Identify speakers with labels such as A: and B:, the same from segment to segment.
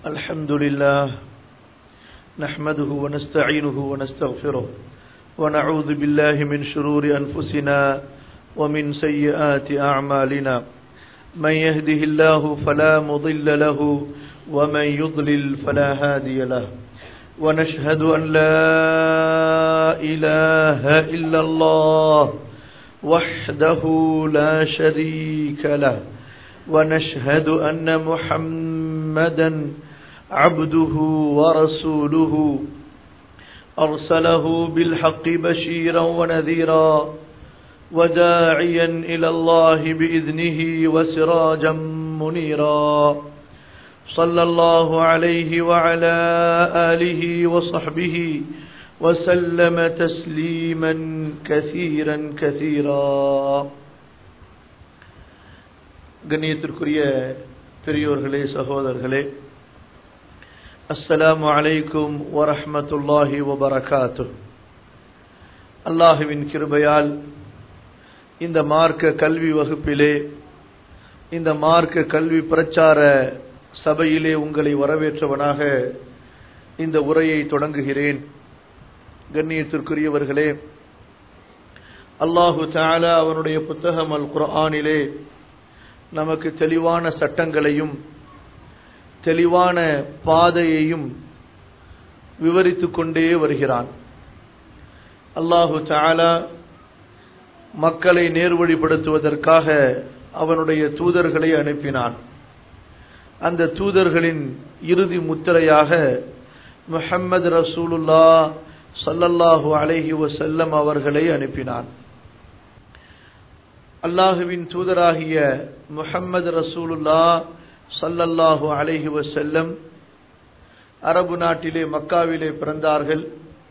A: الحمد لله نحمده ونستعينه ونستغفره ونعوذ بالله من شرور أنفسنا ومن سيئات أعمالنا من يهده الله فلا مضل له ومن يضلل فلا هادي له ونشهد أن لا إله إلا الله وحده لا شريك له ونشهد أن محمدا عبده ورسوله أرسله بالحق بشيرا ونذيرا وداعيا إلى الله بإذنه وسراجا منيرا صلى الله عليه وعلى آله وصحبه وسلم تسليما كثيرا كثيرا கண்ணியத்திற்குரிய பெரியோர்களே சகோதரர்களே அஸ்ஸலாமு அலைக்கும் வரஹ்மத்துல்லாஹி வபரகாத்து அல்லாஹுவின் கிருபையால் இந்த மார்க்க கல்வி வகுப்பிலே இந்த மார்க்க கல்வி பிரச்சார சபையிலே உங்களை வரவேற்றவனாக இந்த உரையை தொடங்குகிறேன் கண்ணியத்திற்குரியவர்களே அல்லாஹு தாலா அவனுடைய புத்தகம் அல் குர்ஆனிலே நமக்கு தெளிவான சட்டங்களையும் தெளிவான பாதையையும் விவரித்துக் கொண்டே வருகிறான் அல்லாஹு தாலா மக்களை நேர்வழிப்படுத்துவதற்காக அவனுடைய தூதர்களை அனுப்பினான் அந்த தூதர்களின் இறுதி முத்திரையாக முஹம்மது ரசூலுல்லா சல்லல்லாஹு அலைஹி வசல்லம் அவர்களை அனுப்பினான் அல்லாஹுவின் தூதராகிய முஹம்மது ரசூலுல்லா சல்லல்லாஹு அலைஹி வசல்லம் அரபு நாட்டிலே மக்காவிலே பிறந்தார்கள்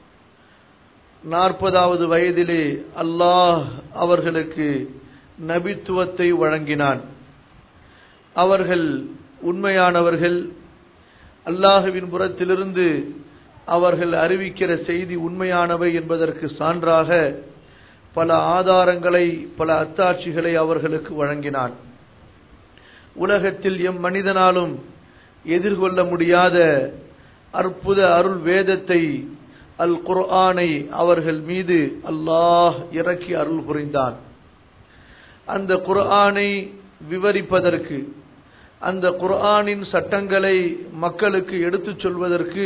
A: நாற்பதாவது வயதிலே அல்லாஹ் அவர்களுக்கு நபித்துவத்தை வழங்கினான் அவர்கள் உண்மையானவர்கள் அல்லாஹுவின் புறத்திலிருந்து அவர்கள் அறிவிக்கிற செய்தி உண்மையானவை என்பதற்கு சான்றாக பல ஆதாரங்களை பல அத்தாட்சிகளை அவர்களுக்கு வழங்கினான் உலகத்தில் எம் மனிதனாலும் எதிர்கொள்ள முடியாத அற்புத அருள் வேதத்தை அல் குர்ஆனை அவர்கள் மீது அல்லாஹ் இறக்கி அருள் புரிந்தான் அந்த குர்ஆனை விவரிப்பதற்கு அந்த குர்ஆனின் சட்டங்களை மக்களுக்கு எடுத்துச் சொல்வதற்கு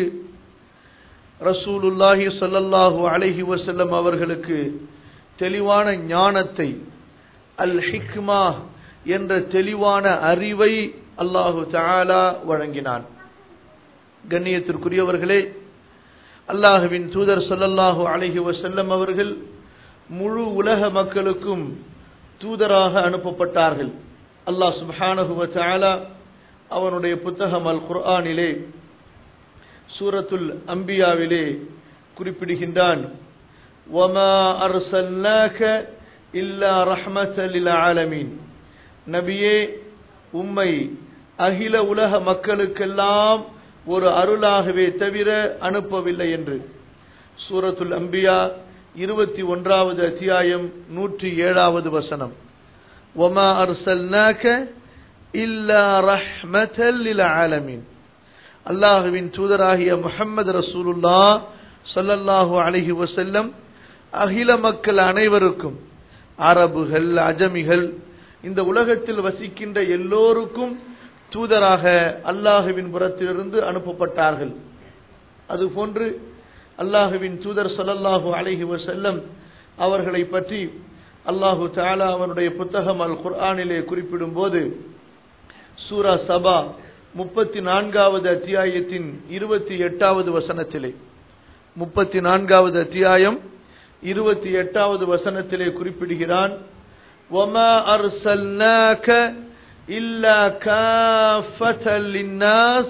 A: ரசூலுல்லாஹி சொல்லல்லாஹு அலஹி வசல்லம் அவர்களுக்கு தெளிவான ஞானத்தை அல் ஹிக்மா என்ற தெளிவான அறிவை அல்லாஹு தாலா வழங்கினான் கண்ணியத்திற்குரியவர்களே அல்லாஹுவின் தூதர் சொல்லல்லாஹு அலஹி வசல்லம் அவர்கள் முழு உலக மக்களுக்கும் தூதராக அனுப்பப்பட்டார்கள் அல்லாஹ் சுபானஹுவ தாலா அவனுடைய புத்தகம் அல் குர்ஆனிலே சூரத்துல் அம்பியாவிலே குறிப்பிடுகின்றான் وما أرسلناك إلا رحمة للعالمين நபியே உம்மை அகில உலக மக்களுக்கெல்லாம் ஒரு அருளாகவே தவிர அனுப்பவில்லை என்று சூரத்துல் அம்பியா இருபத்தி ஒன்றாவது அத்தியாயம் நூற்றி ஏழாவது வசனம் ஒமா அர்சல்னாக இல்லா ரஹ்மத்தல் ஆலமீன் அல்லாஹுவின் தூதராகிய முஹம்மது ரசூலுல்லா சொல்லல்லாஹு அலஹி வசல்லம் அகில மக்கள் அனைவருக்கும் அரபுகள் அஜமிகள் இந்த உலகத்தில் வசிக்கின்ற எல்லோருக்கும் தூதராக அல்லாஹுவின் புறத்திலிருந்து அனுப்பப்பட்டார்கள் அதுபோன்று அல்லாஹுவின் தூதர் சொல்லல்லாஹு அலஹி வசல்லம் அவர்களை பற்றி அல்லாஹு தாலா அவனுடைய புத்தகம் அல் குர்ஆனிலே குறிப்பிடும் போது சூரா சபா முப்பத்தி நான்காவது அத்தியாயத்தின் இருபத்தி எட்டாவது வசனத்திலே முப்பத்தி நான்காவது அத்தியாயம் இருபத்தி எட்டாவது வசனத்திலே குறிப்பிடுகிறான் وما أرسلناك إلا كافة للناس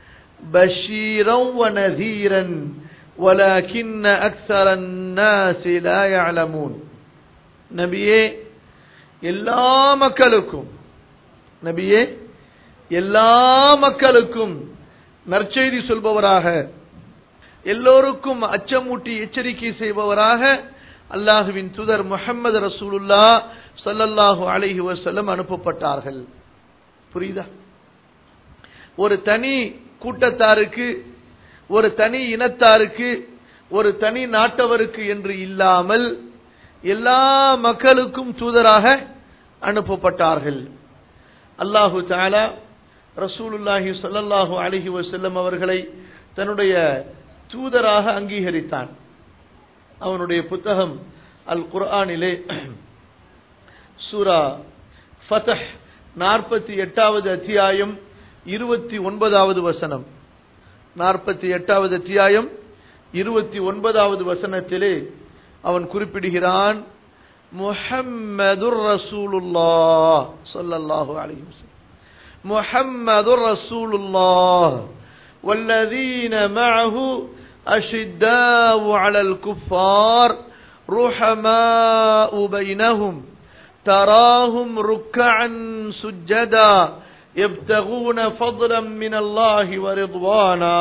A: بشيرا ونذيرا ولكن أكثر الناس لا يعلمون நபியே எல்லா மக்களுக்கும் நபியே எல்லா மக்களுக்கும் நற்செய்தி சொல்பவராக எல்லோருக்கும் அச்சமூட்டி எச்சரிக்கை செய்பவராக அல்லாஹுவின் தூதர் முஹம்மது ரசூலுல்லா ஸல்லல்லாஹு அலைஹி வஸல்லம் அனுப்பப்பட்டார்கள் புரியுதா ஒரு தனி கூட்டத்தாருக்கு ஒரு தனி இனத்தாருக்கு ஒரு தனி நாட்டவருக்கு என்று இல்லாமல் எல்லா மக்களுக்கும் தூதராக அனுப்பப்பட்டார்கள் அல்லாஹு தாலா ரசூலுல்லாஹி ஸல்லல்லாஹு அலைஹி வஸல்லம் அவர்களை தன்னுடைய தூதராக அங்கீகரித்தான் அவனுடைய புத்தகம் அல் குர்ஆனிலே சூரா ஃபதஹ் நாற்பத்தி எட்டாவது அத்தியாயம் இருபத்தி ஒன்பதாவது வசனம் நாற்பத்தி எட்டாவது அத்தியாயம் இருபத்தி ஒன்பதாவது வசனத்திலே அவன் குறிப்பிடுகிறான் முஹம்மதுர் ரசூலுல்லாஹ் ஸல்லல்லாஹு அலைஹி வஸல்லம் முஹம்மதுர் ரசூலுல்லாஹ் والذين معه أشداء على الكفار رحماء بينهم تراهم ركعا سجدا يبتغون فضلا من الله ورضوانا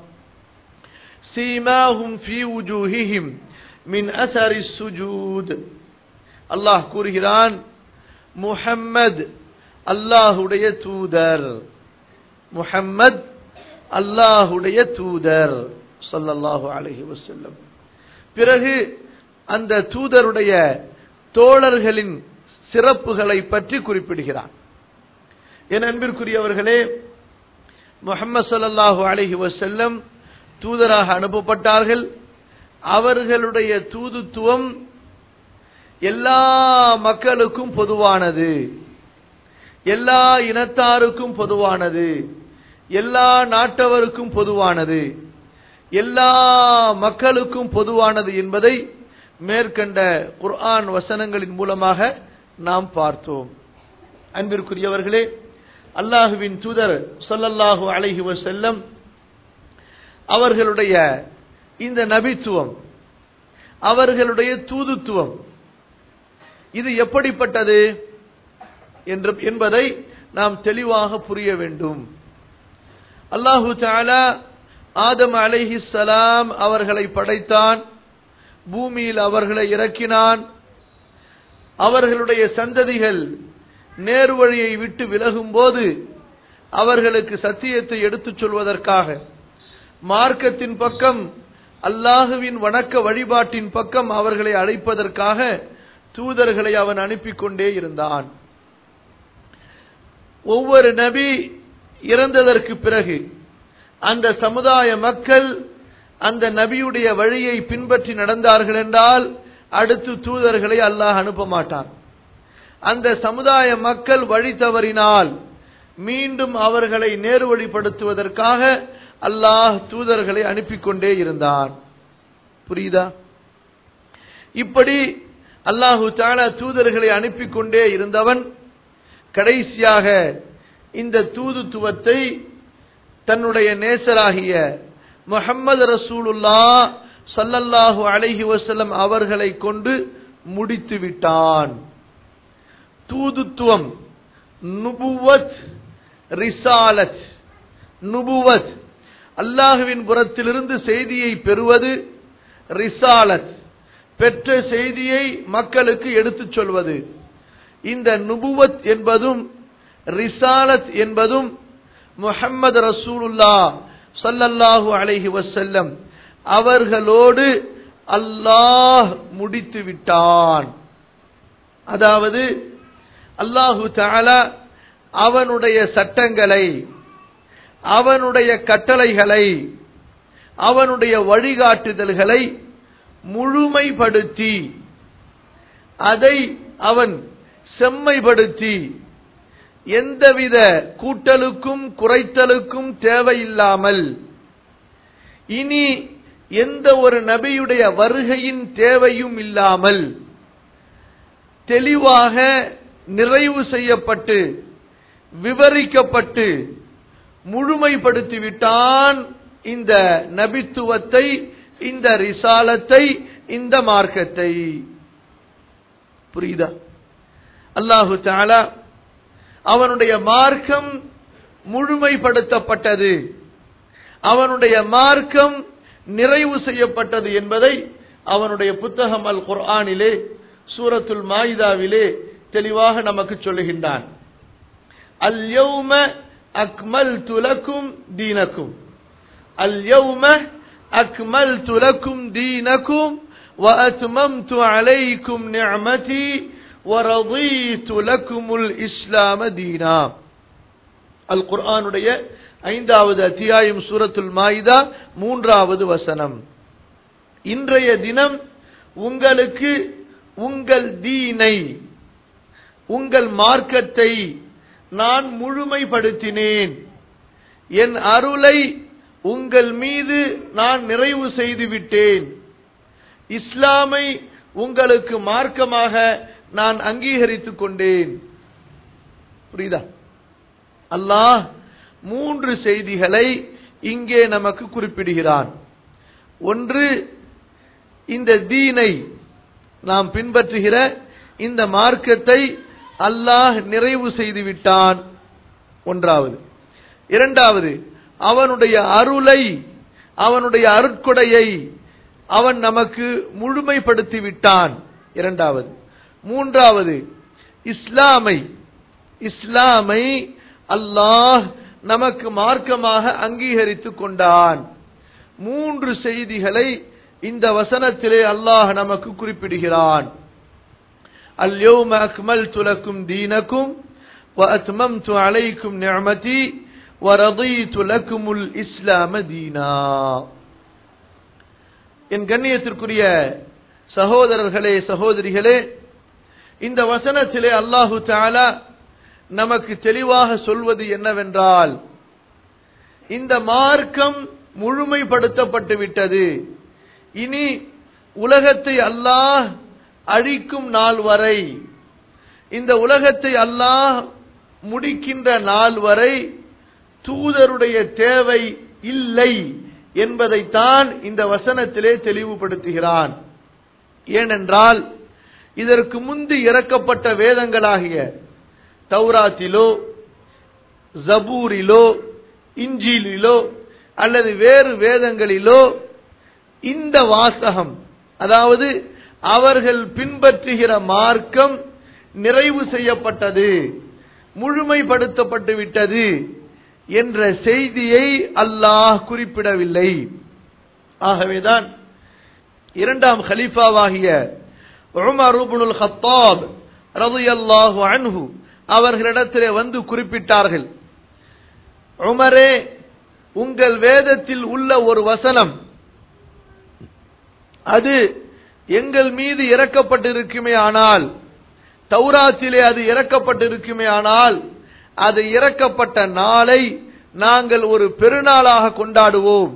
A: سيماهم في وجوههم من أثر السجود الله கூறுகிறான் முஹம்மத் அல்லாஹுடைய தூதர் முஹம்மத் அல்லாஹுடைய தூதர் ஸல்லல்லாஹு அலைஹி வஸல்லம் பிறகு அந்த தூதருடைய தோழர்களின் சிறப்புகளை பற்றி குறிப்பிடுகிறார் என் அன்பிற்குரியவர்களே முகமது சல்லாஹூ அலஹி வசல்லம் தூதராக அனுப்பப்பட்டார்கள் அவர்களுடைய தூதுத்துவம் எல்லா மக்களுக்கும் பொதுவானது எல்லா இனத்தாருக்கும் பொதுவானது எல்லா நாட்டவருக்கும் பொதுவானது எல்லா மக்களுக்கும் பொதுவானது என்பதை மேற்கண்ட குர்ஆன் வசனங்களின் மூலமாக நாம் பார்த்தோம் அன்பிற்குரியவர்களே அல்லாஹுவின் தூதர் சொல்லல்லாஹு அலைஹி வசல்லம் அவர்களுடைய இந்த நபித்துவம் அவர்களுடைய தூதுத்துவம் இது எப்படிப்பட்டது என்று என்பதை நாம் தெளிவாக புரிய வேண்டும் அல்லாஹு தாலா ஆதம் அலைஹி சலாம் அவர்களை படைத்தான் பூமியில் அவர்களை இறக்கினான் அவர்களுடைய சந்ததிகள் நேர்வழியை விட்டு விலகும் போது அவர்களுக்கு சத்தியத்தை எடுத்துச் சொல்வதற்காக மார்க்கத்தின் பக்கம் அல்லாஹுவின் வணக்க வழிபாட்டின் பக்கம் அவர்களை அழைப்பதற்காக தூதர்களை அவன் அனுப்பி கொண்டே இருந்தான் ஒவ்வொரு நபி இறந்ததற்கு பிறகு அந்த சமுதாய மக்கள் அந்த நபியுடைய வழியை பின்பற்றி நடந்தார்கள் என்றால் அடுத்து தூதர்களை அல்லாஹ் அனுப்ப மாட்டான் அந்த சமுதாய மக்கள் வழி தவறினால் மீண்டும் அவர்களை நேர்வழிப்படுத்துவதற்காக அல்லாஹ் தூதர்களை அனுப்பி கொண்டே இருந்தான் புரியுதா இப்படி அல்லாஹு தாலா தூதர்களை அனுப்பி கொண்டே இருந்தவன் கடைசியாக இந்த தூதுத்துவத்தை தன்னுடைய நேசராகிய முகம்மது ரசூலுல்லா சல்லல்லாஹு அலைஹி வசல்லம் அவர்களை கொண்டு முடித்து விட்டான் தூதுத்துவம் நுபுவத் ரிசாலத் நுபுவத் அல்லாஹுவின் புறத்திலிருந்து செய்தியை பெறுவது ரிசாலத் பெற்ற செய்தியை மக்களுக்கு எடுத்துச் சொல்வது இந்த நுபுவத் என்பதும் ரிசாலத் என்பதும் முஹம்மது ரசூலுல்லா சல்லல்லாஹு அலைஹி வசல்லம் அவர்களோடு அல்லாஹ் முடித்து விட்டான் அதாவது அல்லாஹு தாலா அவனுடைய சட்டங்களை அவனுடைய கட்டளைகளை அவனுடைய வழிகாட்டுதல்களை முழுமைப்படுத்தி அதை அவன் செம்மைப்படுத்தி எந்தவித கூட்டலுக்கும் குறைத்தலுக்கும் தேவையில்லாமல் இனி எந்த ஒரு நபியுடைய வருகையின் தேவையும் இல்லாமல் தெளிவாக நிறைவு செய்யப்பட்டு விவரிக்கப்பட்டு முழுமைப்படுத்திவிட்டான் இந்த நபித்துவத்தை இந்த ரிசாலத்தை இந்த மார்க்கத்தை புரியுதா அல்லாஹு தாலா அவனுடைய மார்க்கம் முழுமைப்படுத்தப்பட்டது அவனுடைய மார்க்கம் நிறைவு செய்யப்பட்டது என்பதை அவனுடைய புத்தகம் அல் குர்ஆனிலே சூரத்துல் மாயிதாவிலே தெளிவாக நமக்கு சொல்லுகின்றான் அல் யௌம அக்மல்து லக்கும் தீனக்கும் اليوم أكملت لكم دينكم وأتممت عليكم نعمتي ورضيت لكم الإسلام دينا القرآن உடைய ஐந்தாவது அத்தியாயம் சூரத்துல் மாயிதா மூன்றாவது வசனம் இன்றைய தினம் உங்களுக்கு உங்கள் தீனை உங்கள் மார்க்கத்தை நான் முழுமைப்படுத்தினேன் என் அருளை உங்கள் மீது நான் நிறைவு செய்து விட்டேன் இஸ்லாமை உங்களுக்கு மார்க்கமாக நான் அங்கீகரித்துக் கொண்டேன் புரியுதா அல்லாஹ் மூன்று செய்திகளை இங்கே நமக்கு குறிப்பிடுகிறான் ஒன்று இந்த தீனை நாம் பின்பற்றுகிற இந்த மார்க்கத்தை அல்லாஹ் நிறைவு செய்து விட்டான் ஒன்றாவது இரண்டாவது அவனுடைய அருளை அவனுடைய அருட்கொடையை அவன் நமக்கு முழுமைப்படுத்தி விட்டான் இரண்டாவது மூன்றாவது இஸ்லாமை இஸ்லாமை அல்லாஹ் நமக்கு மார்க்கமாக அங்கீகரித்துக் கொண்டான் மூன்று செய்திகளை இந்த வசனத்திலே அல்லாஹ் நமக்கு குறிப்பிடுகிறான் اليوم أكملت لكم دينكم وأتممت عليكم نعمتي ورضيت لكم الإسلام دينا என் கண்ணியத்திற்குரிய சகோதரர்களே சகோதரிகளே இந்த வசனத்திலே அல்லாஹு தாலா நமக்கு தெளிவாக சொல்வது என்னவென்றால் இந்த மார்க்கம் முழுமைப்படுத்தப்பட்டு விட்டது இனி உலகத்தை அல்லாஹ் அழிக்கும் நாள் வரை இந்த உலகத்தை அல்லாஹ் முடிக்கின்ற நாள் வரை தூதருடைய தேவை இல்லை என்பதைத்தான் இந்த வசனத்திலே தெளிவுபடுத்துகிறான் ஏனென்றால் இதற்கு முந்தி இறக்கப்பட்ட வேதங்களாகிய தௌராத்திலோ ஜபூரிலோ இஞ்சிலிலோ அல்லது வேறு வேதங்களிலோ இந்த வாசகம் அதாவது அவர்கள் பின்பற்றுகிற மார்க்கம் நிறைவு செய்யப்பட்டது முழுமைப்படுத்தப்பட்டு விட்டது என்ற செய்தியை அல்லாஹ் குறிப்பிடவில்லை ஆகவேதான் இரண்டாம் ஹலீஃபாவாகிய உமர் இப்னுல் ஹத்தாப் ரலியல்லாஹு அன்ஹு அவர்களிடத்திலே வந்து குறிப்பிட்டார்கள் உமரே உங்கள் வேதத்தில் உள்ள ஒரு வசனம் அது எங்கள் மீது இறக்கப்பட்டிருக்குமே ஆனால் தௌராத்திலே அது இறக்கப்பட்டிருக்குமே ஆனால் அது இறக்கப்பட்ட நாளை நாங்கள் ஒரு பெருநாளாக கொண்டாடுவோம்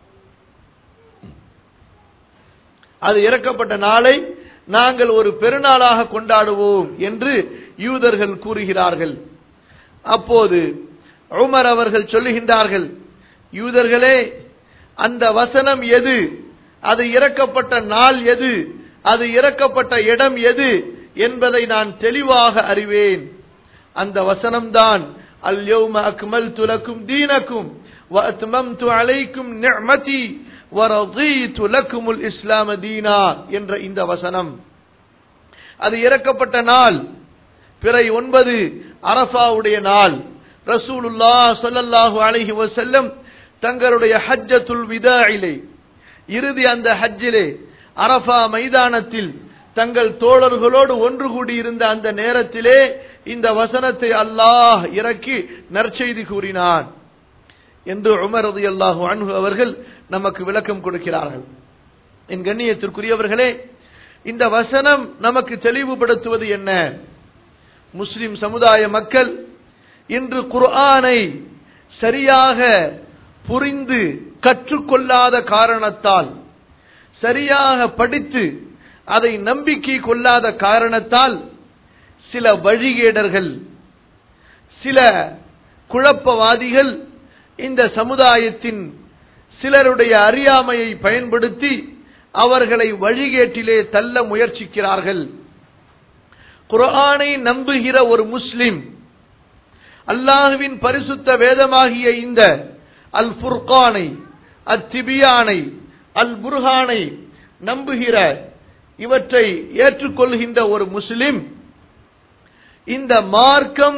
A: அது இறக்கப்பட்ட நாளை நாங்கள் ஒரு பெருநாளாக கொண்டாடுவோம் என்று யூதர்கள் கூறுகிறார்கள் அப்போது உமர் அவர்கள் சொல்லுகின்றார்கள் யூதர்களே அந்த வசனம் எது அது இறக்கப்பட்ட நாள் எது அது இறக்கப்பட்ட இடம் எது என்பதை நான் தெளிவாக அறிவேன் அந்த வசனம்தான் அல்யௌம அக்மல்து லக்கும் தீனக்கும் وأتممت عليكم نعمتي ورضيت لكم الإسلام دينا என்ற இந்த வசனம் அது இறக்கப்பட்ட நாள் பிறை ஒன்பது அரஃபாவுடைய நாள் ரசூலுல்லா ஸல்லல்லாஹு அலைஹி வஸல்லம் தங்களுடைய ஹஜ்ஜத்துல் விதாயிலே இறுதி அந்த ஹஜ்ஜிலே அரஃபா மைதானத்தில் தங்கள் தோழர்களோடு ஒன்று கூடியிருந்த அந்த நேரத்திலே இந்த வசனத்தை அல்லாஹ் இறக்கி நற்செய்தி கூறினான் என்று உமர் ரலியல்லாஹு அன்ஹு அவர்கள் நமக்கு விளக்கம் கொடுக்கிறார்கள் என் கண்ணியத்திற்குரியவர்களே இந்த வசனம் நமக்கு தெளிவுபடுத்துவது என்ன முஸ்லிம் சமுதாய மக்கள் இன்று குர்ஆனை சரியாக புரிந்து கற்றுக்கொள்ளாத காரணத்தால் சரியாக படித்து அதை நம்பிக்கை கொள்ளாத காரணத்தால் சில வழிகேடர்கள் சில குழப்பவாதிகள் இந்த சமுதாயத்தின் சிலருடைய அறியாமையை பயன்படுத்தி அவர்களை வழிகேட்டிலே தள்ள முயற்சிக்கிறார்கள் குர்ஆனை நம்புகிற ஒரு முஸ்லிம் அல்லாஹுவின் பரிசுத்த வேதமாகிய இந்த அல் ஃபுர்கானை அத்திபியானை அல் புர்ஹானை நம்புகிற இவற்றை ஏற்றுக்கொள்கின்ற ஒரு முஸ்லிம் இந்த மார்க்கம்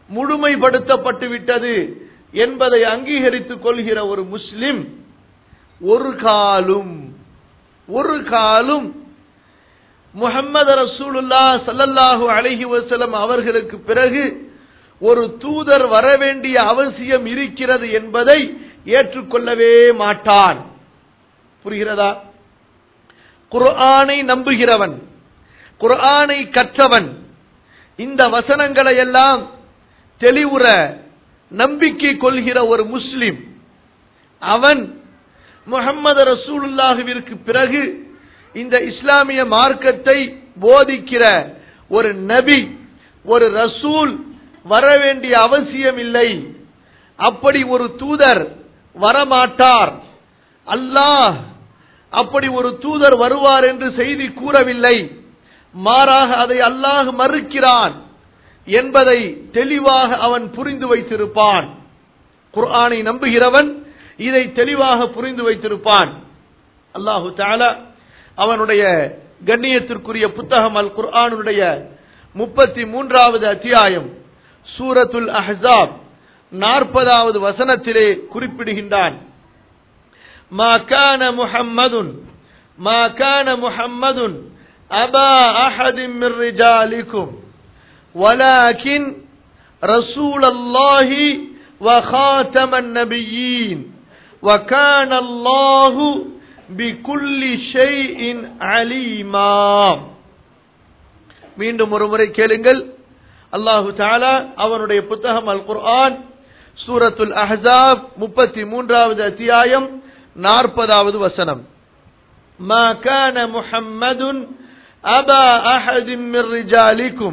A: முழுமைப்படுத்தப்பட்டு விட்டது என்பதை அங்கீகரித்துக் கொள்கிற ஒரு முஸ்லிம் ஒரு காலும் ஒரு காலும் முஹம்மது ரசூலுல்லா ஸல்லல்லாஹு அலைஹி வஸல்லம் அவர்களுக்கு பிறகு ஒரு தூதர் வர வேண்டிய அவசியம் இருக்கிறது என்பதை ஏற்றுக்கொள்ளவே மாட்டான் புரிகிறதா குர்ஆனை நம்புகிறவன் குர்ஆனை கற்றவன் இந்த வசனங்களை எல்லாம் தெளிவுற நம்பிக்கை கொள்கிற ஒரு முஸ்லிம் அவன் முகம்மது ரசூலுல்லாஹுவிற்கு பிறகு இந்த இஸ்லாமிய மார்க்கத்தை போதிக்கிற ஒரு நபி ஒரு ரசூல் வர வேண்டிய அவசியம் இல்லை அப்படி ஒரு தூதர் வரமாட்டார் அல்லாஹ் அப்படி ஒரு தூதர் வருவார் என்று செய்தி கூறவில்லை மாறாக அதை அல்லாஹ் மறுக்கிறான் என்பதை தெளிவாக அவன் புரிந்து வைத்திருப்பான் குர்ஆனை நம்புகிறவன் இதை தெளிவாக புரிந்து வைத்திருப்பான் அல்லாஹு தாலா அவனுடைய கண்ணியத்திற்குரிய புத்தகம் அல் குர்ஆனுடைய முப்பத்தி மூன்றாவது அத்தியாயம் சூரத்துல் அஹ்ஸாப் நாற்பதாவது வசனத்திலே குறிப்பிடுகின்றான் ما كان محمد ما كان محمد أبا أحد من رجالكم ولكن رسول الله وخاتم النبيين وكان الله بكل شيء عليما மீண்டும் ஒரு முறை கேளுங்கள் அல்லாஹு தாலா அவனுடைய புத்தகம் அல் குர்ஆன் சூரத்துல் அஹ்ஸாப் முப்பத்தி மூன்றாவது அத்தியாயம் நாற்பதாவது வசனம் ما كان محمد أبا أحد من رجالكم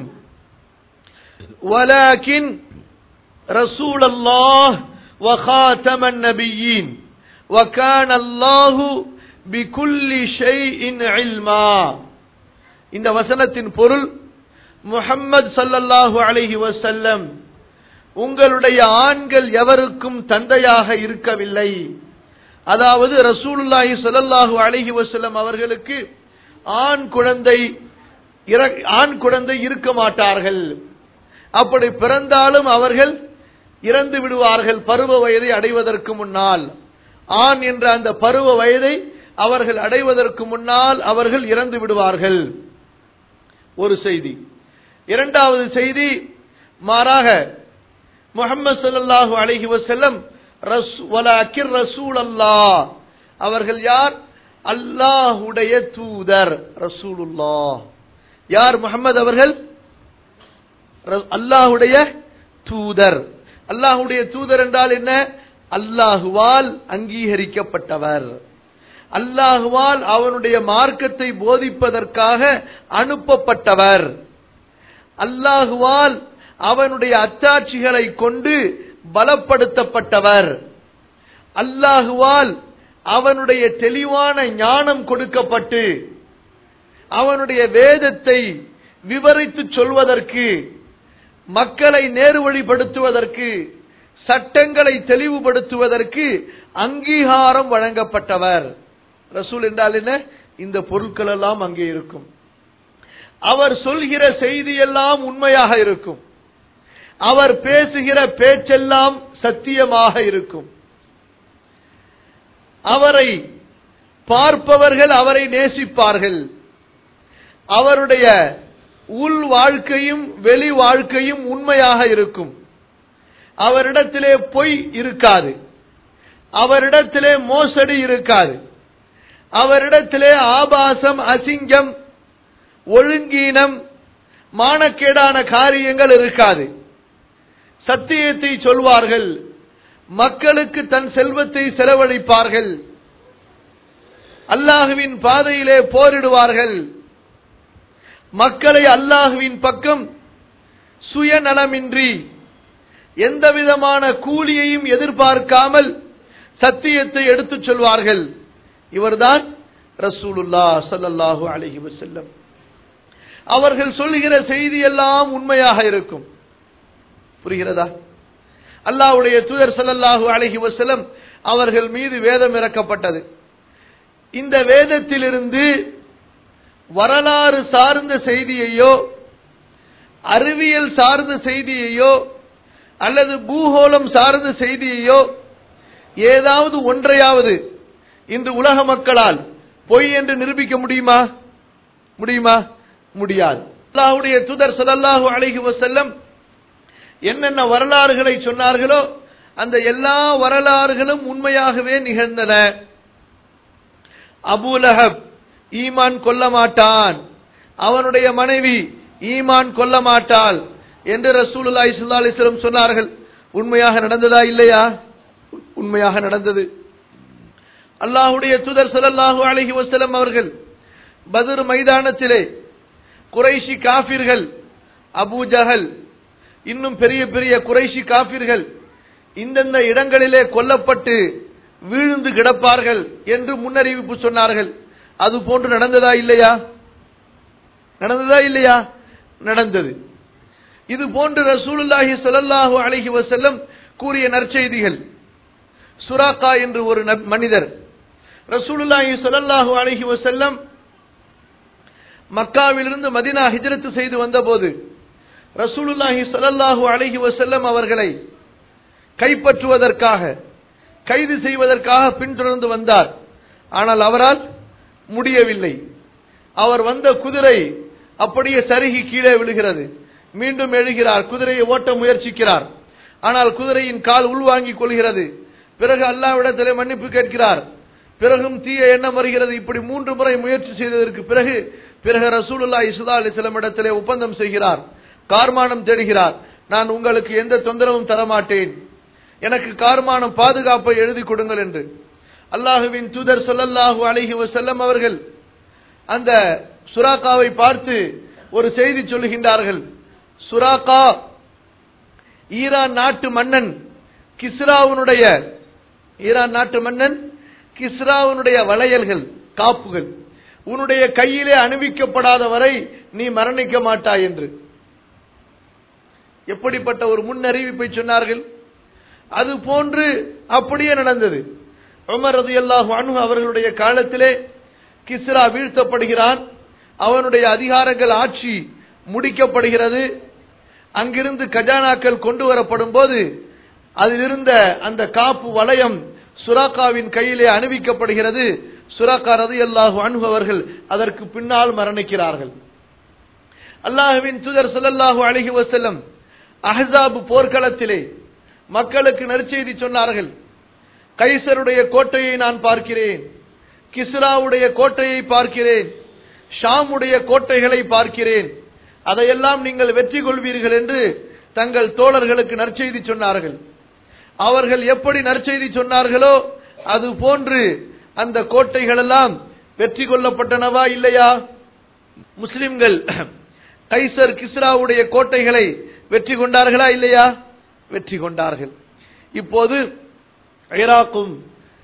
A: ولكن رسول الله وخاتم النبيين وكان الله بكل شيء علما இந்த வசனத்தின் பொருள் முஹம்மது சல்லல்லாஹு அலைஹி வசல்லம் உங்களுடைய ஆண்கள் எவருக்கும் தந்தையாக இருக்கவில்லை அதாவது ரசூலுல்லாஹி ஸல்லல்லாஹு அலைஹி வஸல்லம் அவர்களுக்கு ஆண் குழந்தை ஆண் குழந்தை இருக்க மாட்டார்கள் அப்படி பிறந்தாலும் அவர்கள் இறந்து விடுவார்கள் பருவ வயதை அடைவதற்கு முன்னால் ஆண் என்ற அந்த பருவ வயதை அவர்கள் அடைவதற்கு முன்னால் அவர்கள் இறந்து விடுவார்கள் ஒரு செய்தி இரண்டாவது செய்தி மாறாக முகமது சல்லாஹூ அலஹி வசல்லம் ரசூல் அல்லா அவர்கள் யார் அல்லாஹுடைய தூதர் ரசூலுல்லா யார் முகமது அவர்கள் அல்லாஹுடைய தூதர் அல்லாஹுடைய தூதர் என்றால் என்ன அல்லாஹுவால் அங்கீகரிக்கப்பட்டவர் அல்லாஹுவால் அவனுடைய மார்க்கத்தை போதிப்பதற்காக அனுப்பப்பட்டவர் அல்லாஹுவால் அவனுடைய அத்தாட்சிகளை கொண்டு பலப்படுத்தப்பட்டவர் அல்லாஹுவால் அவனுடைய தெளிவான ஞானம் கொடுக்கப்பட்டு அவனுடைய வேதத்தை விவரித்து சொல்வதற்கு மக்களை நேர்வழிப்படுத்துவதற்கு சட்டங்களை தெளிவுபடுத்துவதற்கு அங்கீகாரம் வழங்கப்பட்டவர் ரசூல் என்றால் என்ன இந்த பொருட்கள் எல்லாம் அங்கே இருக்கும் அவர் சொல்கிற செய்தி எல்லாம் உண்மையாக இருக்கும் அவர் பேசுகிற பேச்செல்லாம் சத்தியமாக இருக்கும் அவரை பார்ப்பவர்கள் அவரை நேசிப்பார்கள் அவருடைய உள் வாழ்க்கையும் வெளி வாழ்க்கையும் உண்மையாக இருக்கும் அவரிடத்திலே பொய் இருக்காது அவரிடத்திலே மோசடி இருக்காது அவரிடத்திலே ஆபாசம் அசிங்கம் ஒழுங்கீனம் மானக்கேடான காரியங்கள் இருக்காது சத்தியத்தை சொல்வார்கள் மக்களுக்கு தன் செல்வத்தை செலவழிப்பார்கள் அல்லாஹுவின் பாதையிலே போரிடுவார்கள் மக்களை அல்லாஹுவின் பக்கம் சுயநலமின்றி எந்த விதமான கூலியையும் எதிர்பார்க்காமல் சத்தியத்தை எடுத்துச் சொல்வார்கள் இவர்தான் ரசூலுல்லா சல்லல்லாஹு அலஹி வசல்லம் அவர்கள் சொல்லுகிற செய்தி எல்லாம் உண்மையாக இருக்கும் புரிகிறதா அல்லாஹ்வுடைய தூதர் ஸல்லல்லாஹு அலைஹி வஸல்லம் அவர்கள் மீது வேதம் இறக்கப்பட்டது இந்த வேதத்திலிருந்து வரலாறு சார்ந்த செய்தியையோ அறிவியல் சார்ந்த செய்தியையோ அல்லது பூகோளம் சார்ந்த செய்தியையோ ஏதாவது ஒன்றையாவது இன்று உலக மக்களால் பொய் என்று நிரூபிக்க முடியுமா முடியுமா முடியாது அல்லாஹ்வுடைய தூதர் ஸல்லல்லாஹு அலைஹி வஸல்லம் என்னென்ன வரலாறுகளை சொன்னார்களோ அந்த எல்லா வரலாறுகளும் உண்மையாகவே நிகழ்ந்தன அபூலஹப் ஈமான் கொள்ள மாட்டான் அவனுடைய மனைவி ஈமான் கொள்ள மாட்டாள் என்று ரசூலுல்லாஹி ஸல்லல்லாஹு அலைஹி வஸல்லம் சொன்னார்கள் உண்மையாக நடந்ததா இல்லையா உண்மையாக நடந்தது அல்லாஹ்வுடைய தூதர் ஸல்லல்லாஹு அலைஹி வஸல்லம் அவர்கள் பத்ர் மைதானத்திலே குறைஷி காஃபிர்கள் அபூ ஜஹல் இன்னும் பெரிய பெரிய குறைஷி காஃபிர்கள் இந்தந்த இடங்களிலே கொல்லப்பட்டு வீழ்ந்து கிடப்பார்கள் என்று முன்னறிவிப்பு சொன்னார்கள் அது போன்று நடந்ததா இல்லையா நடந்ததா இல்லையா நடந்தது இது போன்று ரசூலுல்லாஹி ஸல்லல்லாஹு அலைஹி வஸல்லம் கூறிய நற்செய்திகள் சுராக்கா என்று ஒரு நப்- மனிதர் ரசூலுல்லாஹி ஸல்லல்லாஹு அலைஹி வஸல்லம் மக்காவிலிருந்து மதீனா ஹிஜ்ரத் செய்து வந்தபோது ரசூலுல்லாஹி ஸல்லல்லாஹு அலைஹி வஸல்லம் அவர்களை கைப்பற்றுவதற்காக கைது செய்வதற்காக பின்தொடர்ந்து வந்தார் ஆனால் அவரால் முடியவில்லை அவர் வந்த குதிரை அப்படியே சருகி கீழே விழுகிறது மீண்டும் எழுகிறார் குதிரையை ஓட்ட முயற்சிக்கிறார் ஆனால் குதிரையின் கால் உள்வாங்கிக் கொள்கிறது பிறகு அல்லாவிடத்திலே மன்னிப்பு கேட்கிறார் பிறகும் தீய எண்ணம் வருகிறது இப்படி மூன்று முறை முயற்சி செய்ததற்கு பிறகு பிறகு ரசூலுல்லாஹி ஸல்லல்லாஹு அலைஹி வஸல்லம் இடத்திலே ஒப்பந்தம் செய்கிறார் கார்மானம் தேடுகிறார் நான் உங்களுக்கு எந்த தொந்தரவும் தரமாட்டேன் எனக்கு கார்மானம் பாதுகாப்பை எழுதி கொடுங்கள் என்று அல்லாஹுவின் தூதர் ஸல்லல்லாஹு அலைஹி வஸல்லம் அவர்கள் அந்த சுராக்காவை பார்த்து ஒரு செய்தி சொல்லுகின்றார்கள் சுராக்கா ஈரான் நாட்டு மன்னன் கிஸ்ராவுனுடைய ஈரான் நாட்டு மன்னன் கிஸ்ராவுனுடைய வளையல்கள் காப்புகள் உன்னுடைய கையிலே அணிவிக்கப்படாத வரை நீ மரணிக்க மாட்டாய் என்று எப்படிப்பட்ட ஒரு முன்னறிவிப்பை சொன்னார்கள் அது போன்று அப்படியே நடந்தது உமர் ரலியல்லாஹு அன்ஹு அவர்களுடைய காலத்திலே கிஸ்ரா வீழ்த்தப்படுகிறான் அவனுடைய அதிகாரங்கள் ஆட்சி முடிக்கப்படுகிறது அங்கிருந்து கஜானாக்கள் கொண்டு வரப்படும் போது அதிலிருந்த அந்த காப்பு வளையம் சுராக்காவின் கையிலே அணிவிக்கப்படுகிறது சுராக்கா ரலியல்லாஹு அன்ஹு அவர்கள் அதற்கு பின்னால் மரணிக்கிறார்கள் அல்லாஹுவின் தூதர் ஸல்லல்லாஹு அலைஹி வஸல்லம் அஹ்ஸாப் போர்க்களத்திலே மக்களுக்கு நற்செய்தி சொன்னார்கள் கைசருடைய கோட்டையை நான் பார்க்கிறேன் கிஸ்ராவுடைய கோட்டையை பார்க்கிறேன் ஷாமுடைய கோட்டைகளை பார்க்கிறேன் அதையெல்லாம் நீங்கள் வெற்றி கொள்வீர்கள் என்று தங்கள் தோழர்களுக்கு நற்செய்தி சொன்னார்கள் அவர்கள் எப்படி நற்செய்தி சொன்னார்களோ அது போன்று அந்த கோட்டைகள் எல்லாம் வெற்றி கொள்ளப்பட்டனவா இல்லையா முஸ்லிம்கள் கைசர் கிஸ்ராவுடைய கோட்டைகளை வெற்றி கொண்டார்களா இல்லையா வெற்றி கொண்டார்கள் இப்போது ஈராக்கும்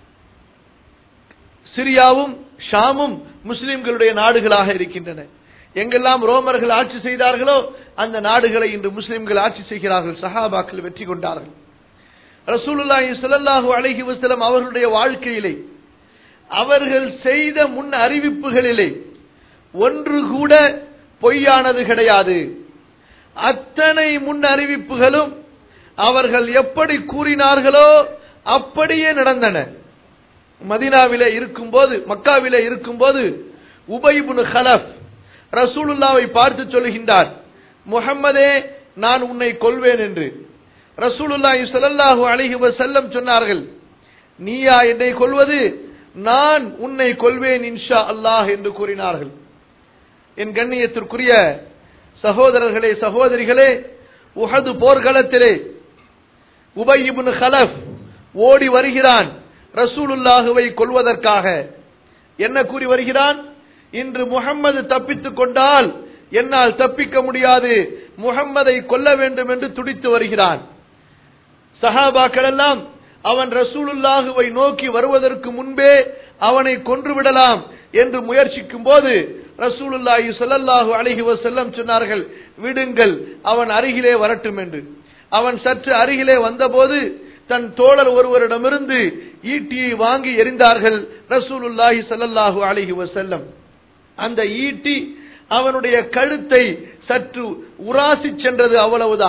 A: சிரியாவும் ஷாமும் முஸ்லிம்களுடைய நாடுகளாக இருக்கின்றன எங்கெல்லாம் ரோமர்கள் ஆட்சி செய்தார்களோ அந்த நாடுகளை இன்று முஸ்லிம்கள் ஆட்சி செய்கிறார்கள் சஹாபாக்கள் வெற்றி கொண்டார்கள் ரசூலுல்லாஹி ஸல்லல்லாஹு அலைஹி வஸல்லம் அவர்களுடைய வாழ்க்கையிலே அவர்கள் செய்த முன் அறிவிப்புகளிலே ஒன்று கூட பொய்யானது கிடையாது அத்தனை முன் அறிவிப்புகளும் அவர்கள் எப்படி கூறினார்களோ அப்படியே நடந்தன மதினாவிலே இருக்கும்போது மக்காவிலே இருக்கும்போது உபைபுன் ஹலஃப் ரசூலுல்லாவை பார்த்து சொல்லுகின்றார் முஹம்மதே நான் உன்னை கொல்வேன் என்று ரசூலுல்லாஹி ஸல்லல்லாஹு அலைஹி வஸல்லம் சொன்னார்கள் நீயா என்னை கொல்வது நான் உன்னை கொல்வேன் இன்ஷா அல்லாஹ் என்று கூறினார்கள் என் கண்ணியத்திற்குரிய சகோதரர்களே சகோதரிகளே உஹது போர்க்களத்திலே உபை இப்னு ஹலஃப் ஓடி வருகிறான் ரசூலுல்லாஹுவை கொல்வதற்காக என்ன கூறி வருகிறான் இன்று முகம்மது தப்பித்துக் கொண்டால் என்னால் தப்பிக்க முடியாது முகம்மதை கொல்ல வேண்டும் என்று துடித்து வருகிறான் சஹாபாக்கள் எல்லாம் அவன் ரசூலுல்லாஹுவை நோக்கி வருவதற்கு முன்பே அவனை கொன்று விடலாம் என்று முயற்சிக்கும் போது ரசூலுல்லாஹி ஸல்லல்லாஹு அலைஹி வஸல்லம் சொன்னார்கள் விடுங்கள் அவன் அருகிலே வரட்டும் என்று அவன் சற்று அருகிலே வந்தபோது தன் தோழர் ஒருவரிடமிருந்து ஈட்டியை வாங்கி எறிந்தார்கள் ரசூலுல்லாஹி ஸல்லல்லாஹு அலைஹி வஸல்லம் அந்த ஈட்டி அவனுடைய கழுத்தை சற்று உராசி சென்றது அவ்வளவுதான்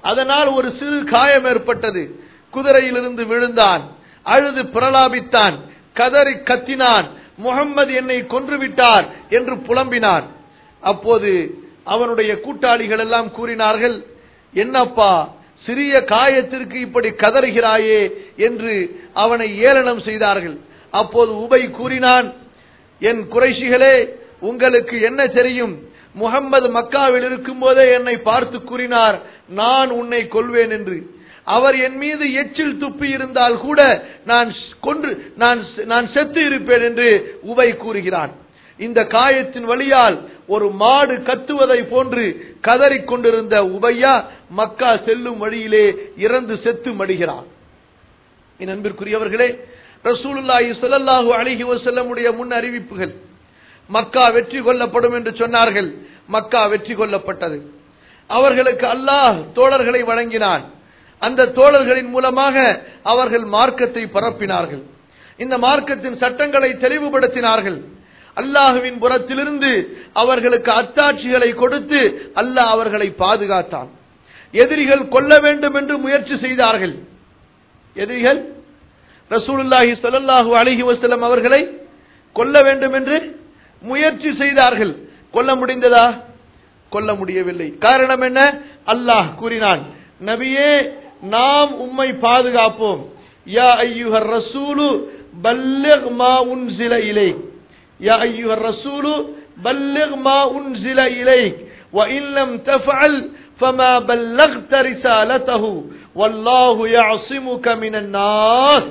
A: அதனால் ஒரு சிறு காயம் ஏற்பட்டது குதிரையிலிருந்து விழுந்தான் அழுது பிரலாபித்தான் கதறி கத்தினான் முகம்மது என்னை கொன்றுவிட்டார் என்று புலம்பினான் அப்போது அவனுடைய கூட்டாளிகள் எல்லாம் கூறினார்கள் என்னப்பா சிறிய காயத்திற்கு இப்படி கதறுகிறாயே என்று அவனை ஏளனம் செய்தார்கள் அப்போது உபை கூறினான் என் குறைஷிகளே உங்களுக்கு என்ன தெரியும் முகம்மது மக்காவில் இருக்கும் போதே என்னை பார்த்து கூறினார் நான் உன்னை கொல்வேன் என்று அவர் என் மீது எச்சில் துப்பி இருந்தால் கூட நான் கொன்று நான் நான் செத்து இருப்பேன் என்று உபை கூறுகிறான் இந்த காயத்தின் வழியால் ஒரு மாடு கத்துவதை போன்று கதறிக் கொண்டிருந்த உபையா மக்கா செல்லும் வழியிலே இறந்து செத்து மடிகிறான் என் அன்பிற்குரியவர்களே ரசூலுல்லாஹி ஸல்லல்லாஹு அலைஹி வஸல்லமுடைய முன் அறிவிப்புகள் மக்கா வெற்றி கொள்ளப்படும் என்று சொன்னார்கள் மக்கா வெற்றி கொள்ளப்பட்டது அவர்களுக்கு அல்லாஹ் தோழர்களை வழங்கினான் அந்த தோழர்களின் மூலமாக அவர்கள் மார்க்கத்தை பரப்பினார்கள் இந்த மார்க்கத்தின் சட்டங்களை தெளிவுபடுத்தினார்கள் அல்லாஹுவின் புறத்திலிருந்து அவர்களுக்கு அத்தாட்சிகளை கொடுத்து அல்லாஹ் அவர்களை பாதுகாத்தான் எதிரிகள் கொல்ல வேண்டும் என்று முயற்சி செய்தார்கள் எதிரிகள் ரசூலுல்லாஹி ஸல்லல்லாஹு அலைஹி வஸல்லம் அவர்களை கொல்ல வேண்டும் என்று முயற்சி செய்தார்கள் கொல்ல முடிந்ததா கொல்ல முடியவில்லை காரணம் என்ன அல்லாஹ் கூறினான் நபியே நாம் உம்மை பாதுகாப்போம் யா ஐயுஹர் ரசூலு பல்லிக் மா உன்சில இலைக் யா ஐயுஹர் ரசூலு பல்லிக் மா உன்சில இலைக் وإن لم تفعل فما بلغت رسالته والله يعصمك من الناس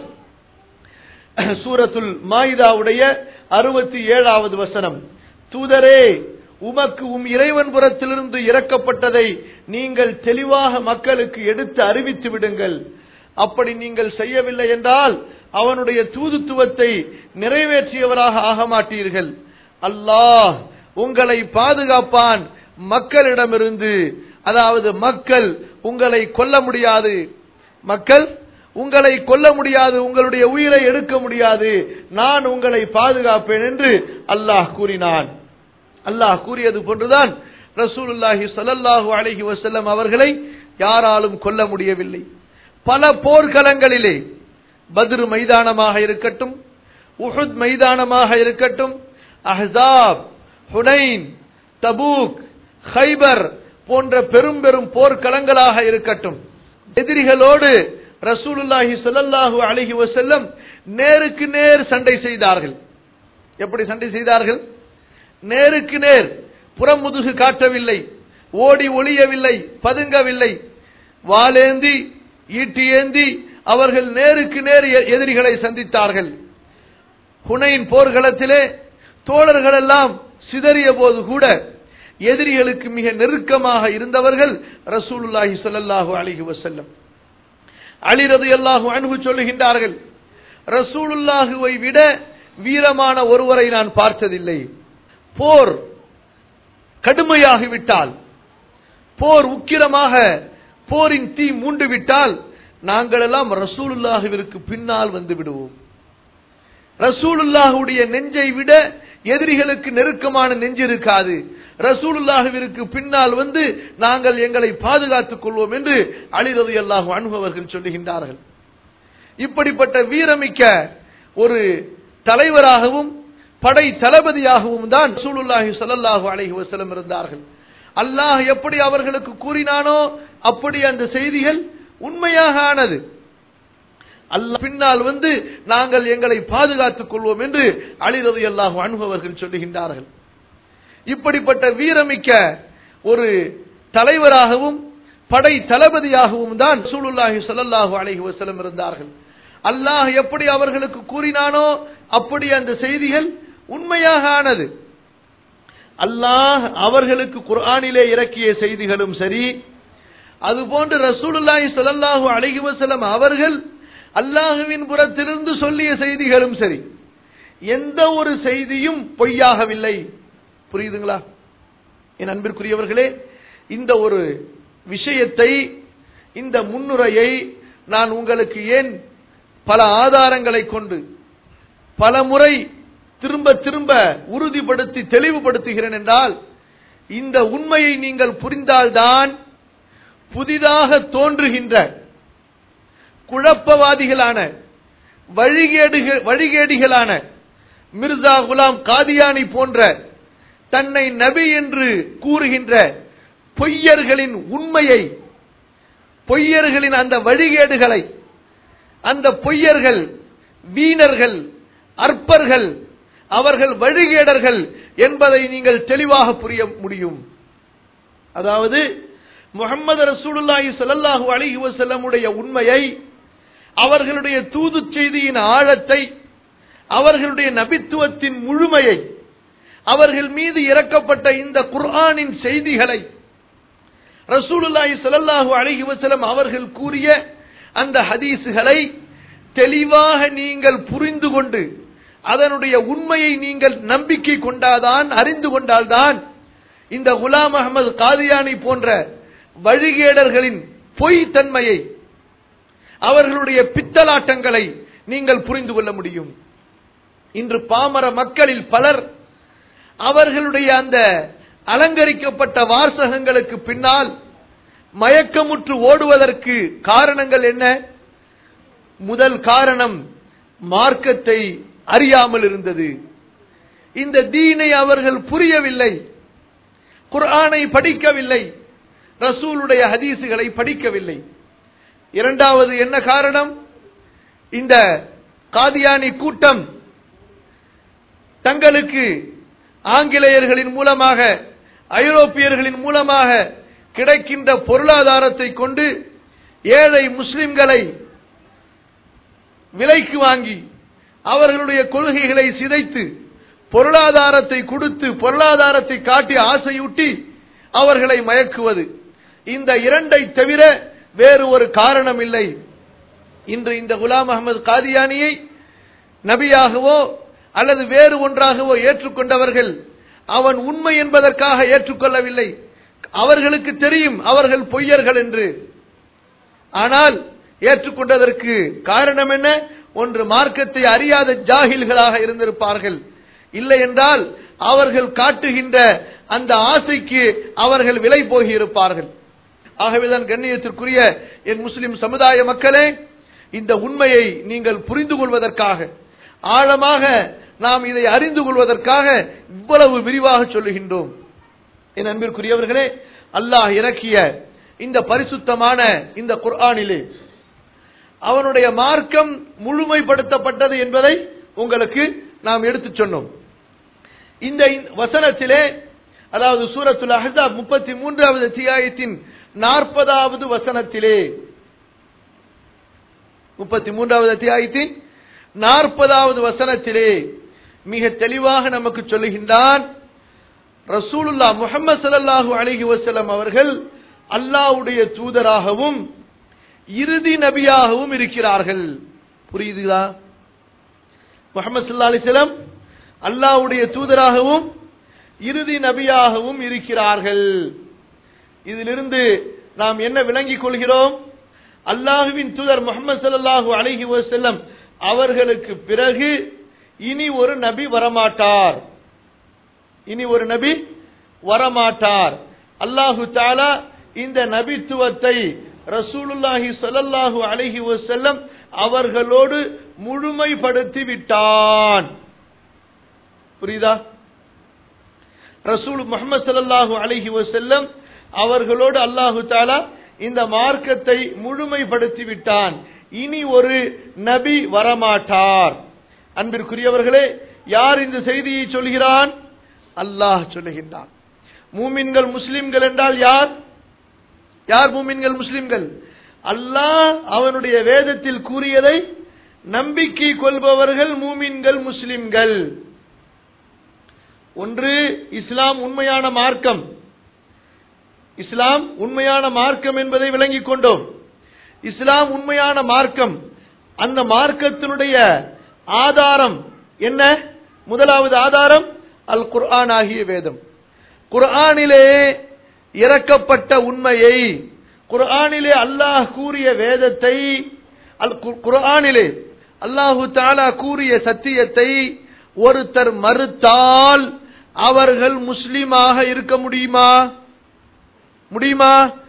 A: சூரத்துல் மாயிதாவுடைய அறுபத்தி ஏழாவது வசனம் தூதரே உமக்கு உம் இறைவன் புறத்திலிருந்து இறக்கப்பட்டதை நீங்கள் தெளிவாக மக்களுக்கு எடுத்து அறிவித்து விடுங்கள் அப்படி நீங்கள் செய்யவில்லை என்றால் அவனுடைய தூதுத்துவத்தை நிறைவேற்றியவராக ஆக மாட்டீர்கள் அல்லாஹ் உங்களை பாதுகாப்பான் மக்களிடமிருந்து அதாவது மக்கள் உங்களை கொல்ல முடியாது மக்கள் உங்களை கொல்ல முடியாது உங்களுடைய உயிரை எடுக்க முடியாது நான் உங்களை பாதுகாப்பேன் என்று அல்லாஹ் கூறினான் அல்லாஹ் கூறியது போன்றுதான் ரசூலுல்லாஹி ஸல்லல்லாஹு அலைஹி வஸல்லம் அவர்களை யாராலும் கொல்ல முடியவில்லை பல போர்க்களங்களிலே பத்ர் மைதானமாக இருக்கட்டும் உஹுத் மைதானமாக இருக்கட்டும் அஹ்ஸாப் ஹுனைன் தபூக் ஹைபர் போன்ற பெரும் பெரும் போர்க்களங்களாக இருக்கட்டும் எதிரிகளோடு ரசூலுல்லாஹி ஸல்லல்லாஹு அலைஹி வஸல்லம் நேருக்கு நேர் சண்டை செய்தார்கள் எப்படி சண்டை செய்தார்கள் நேருக்கு நேர் புறமுதுகு காட்டவில்லை ஓடி ஒளியவில்லை பதுங்கவில்லை வாளேந்தி ஈட்டி ஏந்தி அவர்கள் நேருக்கு நேர் எ- எதிரிகளை சந்தித்தார்கள் ஹுனைன் போர்க்களத்திலே தோழர்கள் எல்லாம் சிதறிய போது கூட எதிரிகளுக்கு மிக நெருக்கமாக இருந்தவர்கள் ரசூலுல்லாஹி ஸல்லல்லாஹு அலைஹி வஸல்லம் அலி ரலியல்லாஹு அன்ஹு சொல்லுகின்றார்கள் ரசூலுல்லாஹுவை விட வீரமான ஒருவரை நான் பார்த்ததில்லை போர் கடுமையாகிவிட்டால் போர் உக்கிரமாக போரின் தீ மூண்டு விட்டால் நாங்கள் எல்லாம் ரசூலுல்லாஹுவிற்கு பின்னால் வந்து விடுவோம் ரசூலுல்லாஹுடைய நெஞ்சை விட எதிரிகளுக்கு நெருக்கமான நெஞ்சு இருக்காது ரசூலுல்லாஹுவிற்கு பின்னால் வந்து நாங்கள் எங்களை பாதுகாத்துக் கொள்வோம் என்று அலிரது அல்லாஹு அனுபவர்கள் சொல்லுகின்றார்கள் இப்படிப்பட்ட வீரமிக்க ஒரு தலைவராகவும் படை தளபதியாகவும் தான் ரசூலுல்லாஹி ஸல்லல்லாஹு அலைஹி வஸல்லம் இருந்தார்கள் அல்லாஹ் எப்படி அவர்களுக்கு கூறினானோ அப்படி அந்த செய்திகள் உண்மையாக ஆனது அல்லாஹ் பின்னால் வந்து நாங்கள் எங்களை பாதுகாத்துக் கொள்வோம் என்று அலி ரலியல்லாஹு அன்ஹு அவர்கள் சொல்லுகின்றார்கள் இப்படிப்பட்ட வீரமிக்க ஒரு தலைவராகவும் படை தளபதியாகவும் தான் ரசூலுல்லாஹி ஸல்லல்லாஹு அலைஹி வஸல்லம் இருந்தார்கள் அல்லாஹ் எப்படி அவர்களுக்கு கூறினானோ அப்படி அந்த செய்திகள் உண்மையாக ஆனது அல்லாஹ் அவர்களுக்கு குர்ஆனிலே இறக்கிய செய்திகளும் சரி அதுபோன்று ரசூலுல்லாஹி ஸல்லல்லாஹு அலைஹி வஸல்லம் அவர்கள் அல்லாஹுவின் புறத்திலிருந்து சொல்லிய செய்திகளும் சரி எந்த ஒரு செய்தியும் பொய்யாகவில்லை புரியுதுங்களா என் அன்பிற்குரியவர்களே இந்த ஒரு விஷயத்தை இந்த முன்னுரையை நான் உங்களுக்கு ஏன் பல ஆதாரங்களை கொண்டு பல முறை திரும்ப திரும்ப உறுதிப்படுத்தி தெளிவுபடுத்துகிறேன் என்றால் இந்த உண்மையை நீங்கள் புரிந்தால்தான் புதிதாக தோன்றுகின்ற குழப்பவாதிகளான வழிகேடுகள் வழிகேடிகளான மிர்சா குலாம் காதியானி போன்ற தன்னை நபி என்று கூறுகின்ற பொய்யர்களின் உண்மையை பொய்யர்களின் அந்த வழிகேடுகளை அந்த பொய்யர்கள் வீணர்கள் அற்பர்கள் அவர்கள் வழிகேடர்கள் என்பதை நீங்கள் தெளிவாக புரிய முடியும் அதாவது முகமது ரசூலுல்லாஹி ஸல்லல்லாஹு அலைஹி வஸல்லமுடைய உண்மையை அவர்களுடைய தூது செய்தியின் ஆழத்தை அவர்களுடைய நபித்துவத்தின் முழுமையை அவர்கள் மீது இறக்கப்பட்ட இந்த குர்ஆனின் செய்திகளை ரசூலுல்லாஹி ஸல்லல்லாஹு அலைஹி வஸல்லம் அவர்கள் கூறிய அந்த ஹதீஸுகளை தெளிவாக நீங்கள் புரிந்து கொண்டு அதனுடைய உண்மையை நீங்கள் நம்பிக்கை கொண்டாதான் அறிந்து கொண்டால்தான் இந்த குலாம் அகமது காதியானி போன்ற வழிகேடர்களின் பொய் தன்மையை அவர்களுடைய பித்தலாட்டங்களை நீங்கள் புரிந்து கொள்ள முடியும் இன்று பாமர மக்களில் பலர் அவர்களுடைய அந்த அலங்கரிக்கப்பட்ட வாசகங்களுக்கு பின்னால் மயக்கமுற்று ஓடுவதற்கு காரணங்கள் என்ன முதல் காரணம் மார்க்கத்தை அறியாமல் இருந்தது இந்த தீனை அவர்கள் புரியவில்லை குர்ஆனை படிக்கவில்லை ரசூலுடைய ஹதீசுகளை படிக்கவில்லை இரண்டாவது என்ன காரணம் இந்த காதியானி கூட்டம் தங்களுக்கு ஆங்கிலேயர்களின் மூலமாக ஐரோப்பியர்களின் மூலமாக கிடைக்கின்ற பொருளாதாரத்தை கொண்டு ஏழை முஸ்லிம்களை விலைக்கு வாங்கி அவர்களுடைய கொள்கைகளை சிதைத்து பொருளாதாரத்தை கொடுத்து பொருளாதாரத்தை காட்டி ஆசையூட்டி அவர்களை மயக்குவது இந்த இரண்டை தவிர வேறு ஒரு காரணம் இல்லை இன்று இந்த குலாம் அகமது காதியானியை நபியாகவோ அல்லது வேறு ஒன்றாகவோ ஏற்றுக்கொண்டவர்கள் அவன் உண்மை என்பதற்காக ஏற்றுக்கொள்ளவில்லை அவர்களுக்கு தெரியும் அவர்கள் பொய்யர்கள் என்று ஆனால் ஏற்றுக்கொண்டதற்கு காரணம் என்ன ஒன்று மார்க்கத்தை அறியாத ஜாகில்களாக இருந்திருப்பார்கள் இல்லை என்றால் அவர்கள் காட்டுகின்ற அந்த ஆசைக்கு அவர்கள் விலை போகியிருப்பார்கள் ஆகவேதான் கண்ணியத்திற்குரிய என் முஸ்லிம் சமுதாய மக்களே இந்த உண்மையை நீங்கள் புரிந்து கொள்வதற்காக ஆழமாக நாம் இதை அறிந்து கொள்வதற்காக இவ்வளவு விரிவாக சொல்லுகின்றோம் என் அன்பிற்குரியவர்களே அல்லாஹ் இறக்கிய இந்த பரிசுத்தமான இந்த குர்ஆனிலே அவனுடைய மார்க்கம் முழுமைப்படுத்தப்பட்டது என்பதை உங்களுக்கு நாம் எடுத்துச் சொன்னோம் இந்த வசனத்திலே அதாவது சூரத்துல் அஹ்ஸாப் முப்பத்தி மூன்றாவது அத்தியாயத்தின் நாற்பதாவது வசனத்திலே முப்பத்தி மூன்றாவது அத்தியாயத்தின் நாற்பதாவது வசனத்திலே மிக தெளிவாக நமக்கு சொல்லுகின்றான் ரசூலுல்லா முகமது ஸல்லல்லாஹு அலைஹி வஸல்லம் அவர்கள் அல்லாஹ்வுடைய தூதராகவும் இறுதி நபியாகவும் இருக்கிறார்கள் புரியுதுதா முகமது ஸல்லல்லாஹு அலைஹி வஸல்லம் அல்லாஹ்வுடைய தூதராகவும் இறுதி நபியாகவும் இருக்கிறார்கள் இதிலிருந்து நாம் என்ன விளங்கிக் கொள்கிறோம் அல்லாஹுவின் தூதர் முகமது ஸல்லல்லாஹு அலைஹி வஸல்லம் அவர்களுக்கு பிறகு இனி ஒரு நபி வரமாட்டார் இனி ஒரு நபி வரமாட்டார் அல்லாஹு தாலா இந்த நபித்துவத்தை ரசூலுல்லாஹி ஸல்லல்லாஹு அலைஹி வஸல்லம் அவர்களோடு முழுமைப்படுத்தி விட்டான் புரியுதா ரசூல் முகமது ஸல்லல்லாஹு அலைஹி வஸல்லம் அவர்களோடு அல்லாஹு தாலா இந்த மார்க்கத்தை முழுமைப்படுத்தி விட்டான் இனி ஒரு நபி வரமாட்டார் அன்பிற்குரியவர்களே யார் இந்த செய்தியை சொல்கிறான் அல்லாஹ் சொல்லுகின்றான் மூமின்கள் முஸ்லிம்கள் என்றால் யார் யார் மூமின்கள் முஸ்லிம்கள் அல்லாஹ் அவனுடைய வேதத்தில் கூறியதை நம்பிக்கை கொள்பவர்கள் மூமின்கள் முஸ்லிம்கள் ஒன்று இஸ்லாம் உண்மையான மார்க்கம் இஸ்லாம் உண்மையான மார்க்கம் என்பதை விளங்கிக் கொண்டோம் இஸ்லாம் உண்மையான மார்க்கம் அந்த மார்க்கத்தினுடைய ஆதாரம் என்ன முதலாவது ஆதாரம் அல் குர்ஆன் ஆகிய வேதம் குர்ஆனிலே இறக்கப்பட்ட உண்மையை குர்ஆனிலே அல்லாஹ் கூறிய வேதத்தை அல் குர்ஆனிலே அல்லாஹு தாலா கூறிய சத்தியத்தை ஒருத்தர் மறுத்தால் அவர்கள் முஸ்லிமாக இருக்க முடியுமா முடியுமா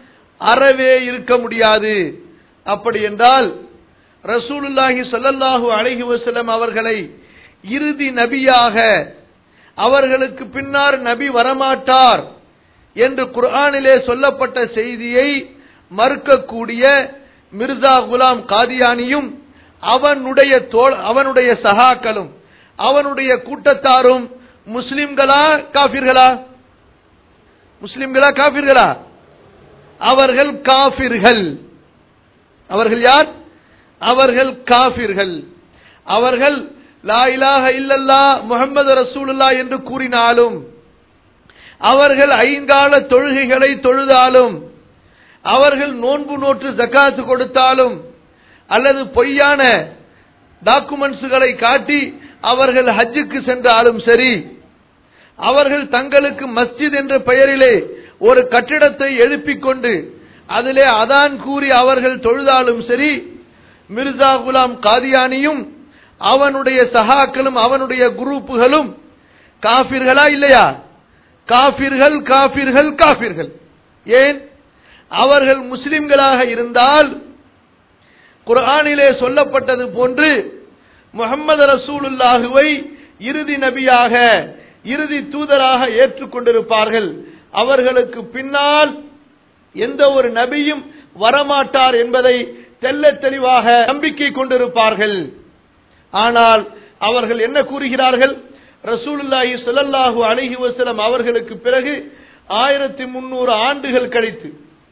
A: அறவே இருக்க முடியாது அப்படி என்றால் ரசூலுல்லாஹி ஸல்லல்லாஹு அலைஹி வஸல்லம் அவர்களை இறுதி நபியாக அவர்களுக்கு பின்னால் நபி வரமாட்டார் என்று குர்ஆனிலே சொல்லப்பட்ட செய்தியை மறுக்கக்கூடிய மிர்சா குலாம் காதியானியும் அவனுடைய தோல் அவனுடைய சகாக்களும் அவனுடைய கூட்டத்தாரும் முஸ்லிம்களா காபிர்களா முஸ்லிம்களா காபிர்களா அவர்கள் காபிர்கள் அவர்கள் யார் அவர்கள் காபிர்கள் அவர்கள் லா இலாஹ இல்லல்லா முஹம்மது ரசூலுல்லா என்று கூறினாலும் அவர்கள் ஐங்கால தொழுகைகளை தொழுதாலும் அவர்கள் நோன்பு நோற்று ஜக்காத்து கொடுத்தாலும் அல்லது பொய்யான டாக்குமெண்ட்ஸுகளை காட்டி அவர்கள் ஹஜ்ஜுக்கு சென்றாலும் சரி அவர்கள் தங்களுக்கு மஸ்ஜித் என்ற பெயரிலே ஒரு கட்டிடத்தை எழுப்பிக் கொண்டு அதிலே அதான் கூறி அவர்கள் தொழுதாலும் சரி மிர்சா குலாம் காதியானியும் அவனுடைய சகாக்களும் அவனுடைய குரூப்புகளும் காபிர்களா இல்லையா காபிர்கள் காபிர்கள் காபிர்கள் ஏன் அவர்கள் முஸ்லிம்களாக இருந்தால் குர்ஆனிலே சொல்லப்பட்டது போன்று முகமது ரசூலுல்லாஹுவை இறுதி நபியாக இறுதி தூதராக ஏற்றுக்கொண்டிருப்பார்கள் அவர்களுக்கு பின்னால் எந்த ஒரு நபியும் வரமாட்டார் என்பதை தெல்ல தெளிவாக நம்பிக்கை கொண்டிருப்பார்கள் ஆனால் அவர்கள் என்ன கூறுகிறார்கள் ரசூலுல்லாஹி ஸல்லல்லாஹு அலைஹி வஸல்லம் அவர்களுக்கு பிறகு ஆயிரத்தி முன்னூறு ஆண்டுகள் கழித்து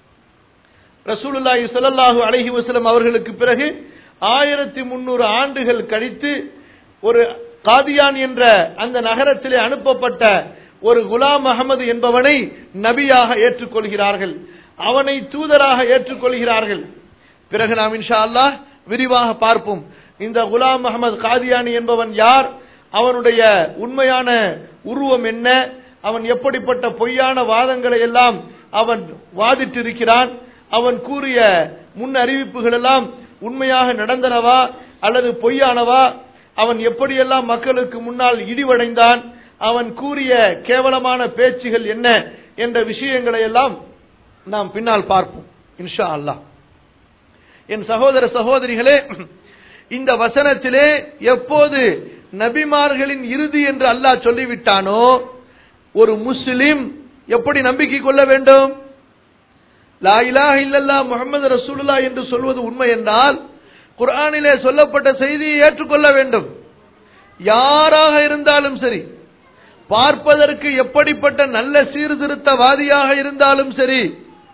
A: ரசூலுல்லாஹி ஸல்லல்லாஹு அலைஹி வஸல்லம் அவர்களுக்கு பிறகு ஆயிரத்தி முன்னூறு ஆண்டுகள் கழித்து ஒரு காதியான் என்ற அந்த நகரத்திலே அனுப்பப்பட்ட ஒரு குலாம் அகமது என்பவனை நபியாக ஏற்றுக்கொள்கிறார்கள் அவனை தூதராக ஏற்றுக்கொள்கிறார்கள் பிறகு நாம் இன்ஷா அல்லாஹ் விரிவாக பார்ப்போம் இந்த குலாம் அகமது காதியானி என்பவன் யார் அவனுடைய உண்மையான உருவம் என்ன அவன் எப்படிப்பட்ட பொய்யான வாதங்களை எல்லாம் அவன் வாதிட்டிருக்கிறான் அவன் கூறிய முன் அறிவிப்புகள் எல்லாம் உண்மையாக நடந்தனவா அல்லது பொய்யானவா அவன் எப்படியெல்லாம் மக்களுக்கு முன்னால் இடிவடைந்தான் அவன் கூறிய கேவலமான பேச்சுகள் என்ன என்ற விஷயங்களை எல்லாம் நாம் பின்னால் பார்ப்போம் இன்ஷா அல்லாஹ் என் சகோதர சகோதரிகளே இந்த வசனத்திலே எப்போது நபிமார்களின் இறுதி என்று அல்லாஹ் சொல்லிவிட்டானோ ஒரு முஸ்லிம் எப்படி நம்பிக்கை கொள்ள வேண்டும் லா இலாஹ இல்லல்லா முகமது ரசூலுல்லா என்று சொல்வது உண்மை என்றால் குர்ஆனிலே சொல்லப்பட்ட செய்தியை ஏற்றுக்கொள்ள வேண்டும் யாராக இருந்தாலும் சரி பார்ப்பதற்கு எப்படிப்பட்ட நல்ல சீர்திருத்தவாதியாக இருந்தாலும் சரி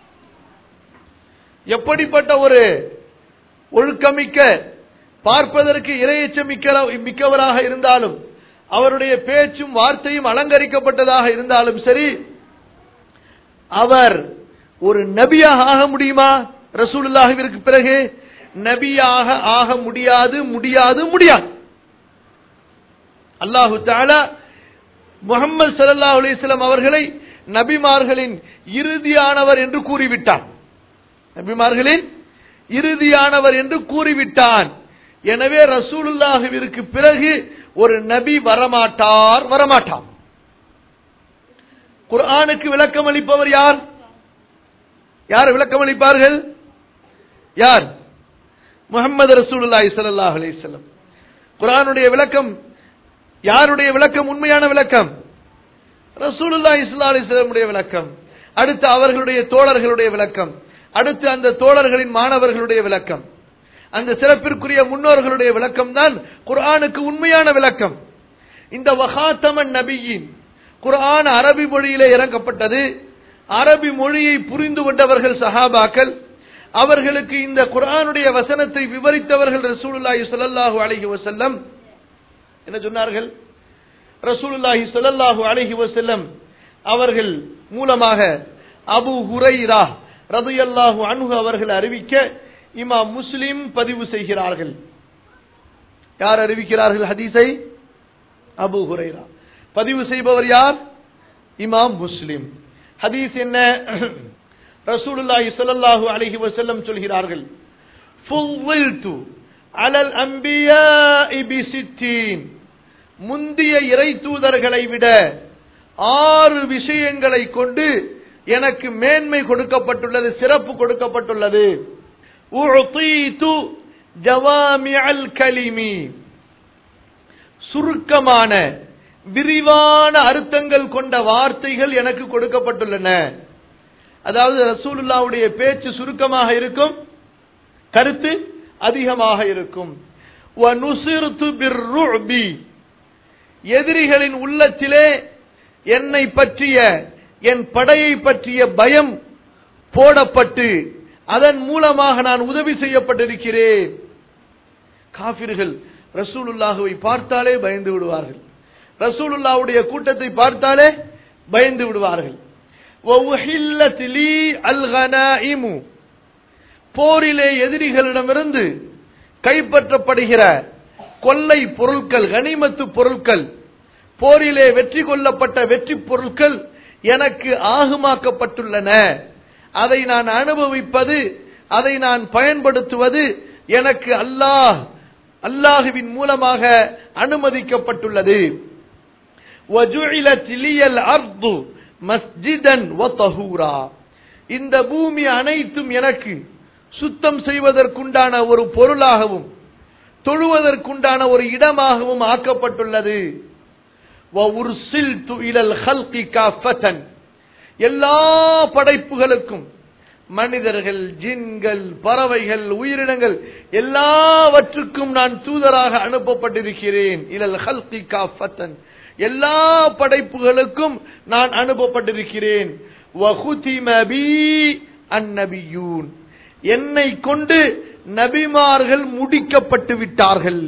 A: எப்படிப்பட்ட ஒரு ஒழுக்கமிக்க பார்ப்பதற்கு இரையச்சம் மிக்கவராக இருந்தாலும் அவருடைய பேச்சும் வார்த்தையும் அலங்கரிக்கப்பட்டதாக இருந்தாலும் சரி அவர் ஒரு நபியாக ஆக முடியுமா ரசூலுல்லாஹிற்கு பிறகு நபியாக ஆக முடியாது முடியாது முடியாது அல்லாஹு தாலா முகமது சல்லா அலிஸ்லாம் அவர்களை நபிமார்களின் இறுதியானவர் என்று கூறிவிட்டான் நபிமார்களின் இறுதியானவர் என்று கூறிவிட்டான் எனவே ரசூலுல்லாஹுவிற்கு பிறகு ஒரு நபி வரமாட்டார் வரமாட்டார் குர்ஆனுக்கு விளக்கம் அளிப்பவர் யார் யார் விளக்கம் அளிப்பார்கள் யார் முகமது ரசூலுல்லாஹி ஸல்லல்லாஹு அலைஹி வஸல்லம் குர்ஆனுடைய விளக்கம் யாருடைய விளக்கம் உண்மையான விளக்கம் ரசூலுல்லாஹி ஸல்லல்லாஹு அலைஹி வஸல்லமுடைய விளக்கம் அடுத்து அவர்களுடைய தோழர்களுடைய விளக்கம் அடுத்து அந்த தோழர்களின் மாணவர்களுடைய விளக்கம் அந்த சிறப்பிற்குரிய முன்னோர்களுடைய விளக்கம் தான் குர்ஆனுக்கு உண்மையான விளக்கம் இந்த வகாத்தமன் நபியின் குர்ஆன் அரபி மொழியிலே இறக்கப்பட்டது அரபி மொழியை புரிந்து கொண்டவர்கள் சஹாபாக்கள் அவர்களுக்கு இந்த குர்ஆனுடைய வசனத்தை விவரித்தவர்கள் ரசூலுல்லாஹி ஸல்லல்லாஹு அலைஹி வஸல்லம் என்ன சொன்னார்கள் ரசூலுல்லாஹி ஸல்லல்லாஹு அலைஹி வஸல்லம் அவர்கள் மூலமாக அபு ஹுரைரா ரலியல்லாஹு அன்ஹு அவர்கள் அறிவிக்க இமாம் முஸ்லிம் பதிவு செய்கிறார்கள் யார் அறிவிக்கிறார்கள் ஹதீஸை அபு ஹுரைரா பதிவு செய்பவர் யார் இமாம் முஸ்லிம் ஹதீஸ் என்ன ரசூலுல்லாஹி ஸல்லல்லாஹு அலைஹி வஸல்லம் சொல்கிறார்கள் ஃபுல்லில்து அலல் அன்பியாஇ பிசித்தீன் முந்திய இறை தூதர்களை விட ஆறு விஷயங்களை கொண்டு எனக்கு மேன்மை கொடுக்கப்பட்டுள்ளது சிறப்பு கொடுக்கப்பட்டுள்ளது உஅதீது ஜவாமிஅல் கலிமி சுருக்கமான விரிவான அர்த்தங்கள் கொண்ட வார்த்தைகள் எனக்கு கொடுக்கப்பட்டுள்ளன அதாவது ரசூலுல்லாவுடைய பேச்சு சுருக்கமாக இருக்கும் கருத்து அதிகமாக இருக்கும் وَنُصِرْتُ بِالرُّعْبِ எதிரிகளின் உள்ளத்திலே என்னை பற்றிய என் படையை பற்றிய பயம் போடப்பட்டு அதன் மூலமாக நான் உதவி செய்யப்பட்டிருக்கிறேன் காபிர்கள் ரசூலுல்லாஹுவை பார்த்தாலே பயந்து விடுவார்கள் ரசூலுல்லாவுடைய கூட்டத்தை பார்த்தாலே பயந்து விடுவார்கள் وَأُحِلَّتْ لِي الْغَنَائِمُ போரிலே எதிரிகளிடமிருந்து கைப்பற்றப்படுகிற கொள்ளை பொருட்கள் கனிமத்து பொருட்கள் போரிலே வெற்றி கொள்ளப்பட்ட வெற்றி பொருட்கள் எனக்கு ஆகுமாக்கப்பட்டுள்ளன அதை நான் அனுபவிப்பது அதை நான் பயன்படுத்துவது எனக்கு அல்லாஹ் அல்லாஹுவின் மூலமாக அனுமதிக்கப்பட்டுள்ளது وَجُعِلَتْ لِيَ الْأَرْضُ مَسْجِدًا وَطَهُورًا இந்த பூமி அனைத்தும் எனக்கு சுத்தம் செய்வதற்குண்டான ஒரு பொருளாகவும் தொழுவதற்குண்டான ஒரு இடமாகவும் ஆக்கப்பட்டுள்ளது وَأُرْسِلْتُ إِلَى الْخَلْقِ كَافَّةً எல்லா படைப்புகளுக்கும் மனிதர்கள் ஜின்கள் பறவைகள் உயிரினங்கள் எல்லாவற்றுக்கும் நான் தூதராக அனுப்பப்பட்டிருக்கிறேன் இலல் ஹல்கி காஃபத்தன் எல்லா படைப்புகளுக்கும் நான் அனுப்பப்பட்டிருக்கிறேன் வஹுதிம பி அந்நபியூன் என்னை கொண்டு நபிமார்கள் முடிக்கப்பட்டு விட்டார்கள்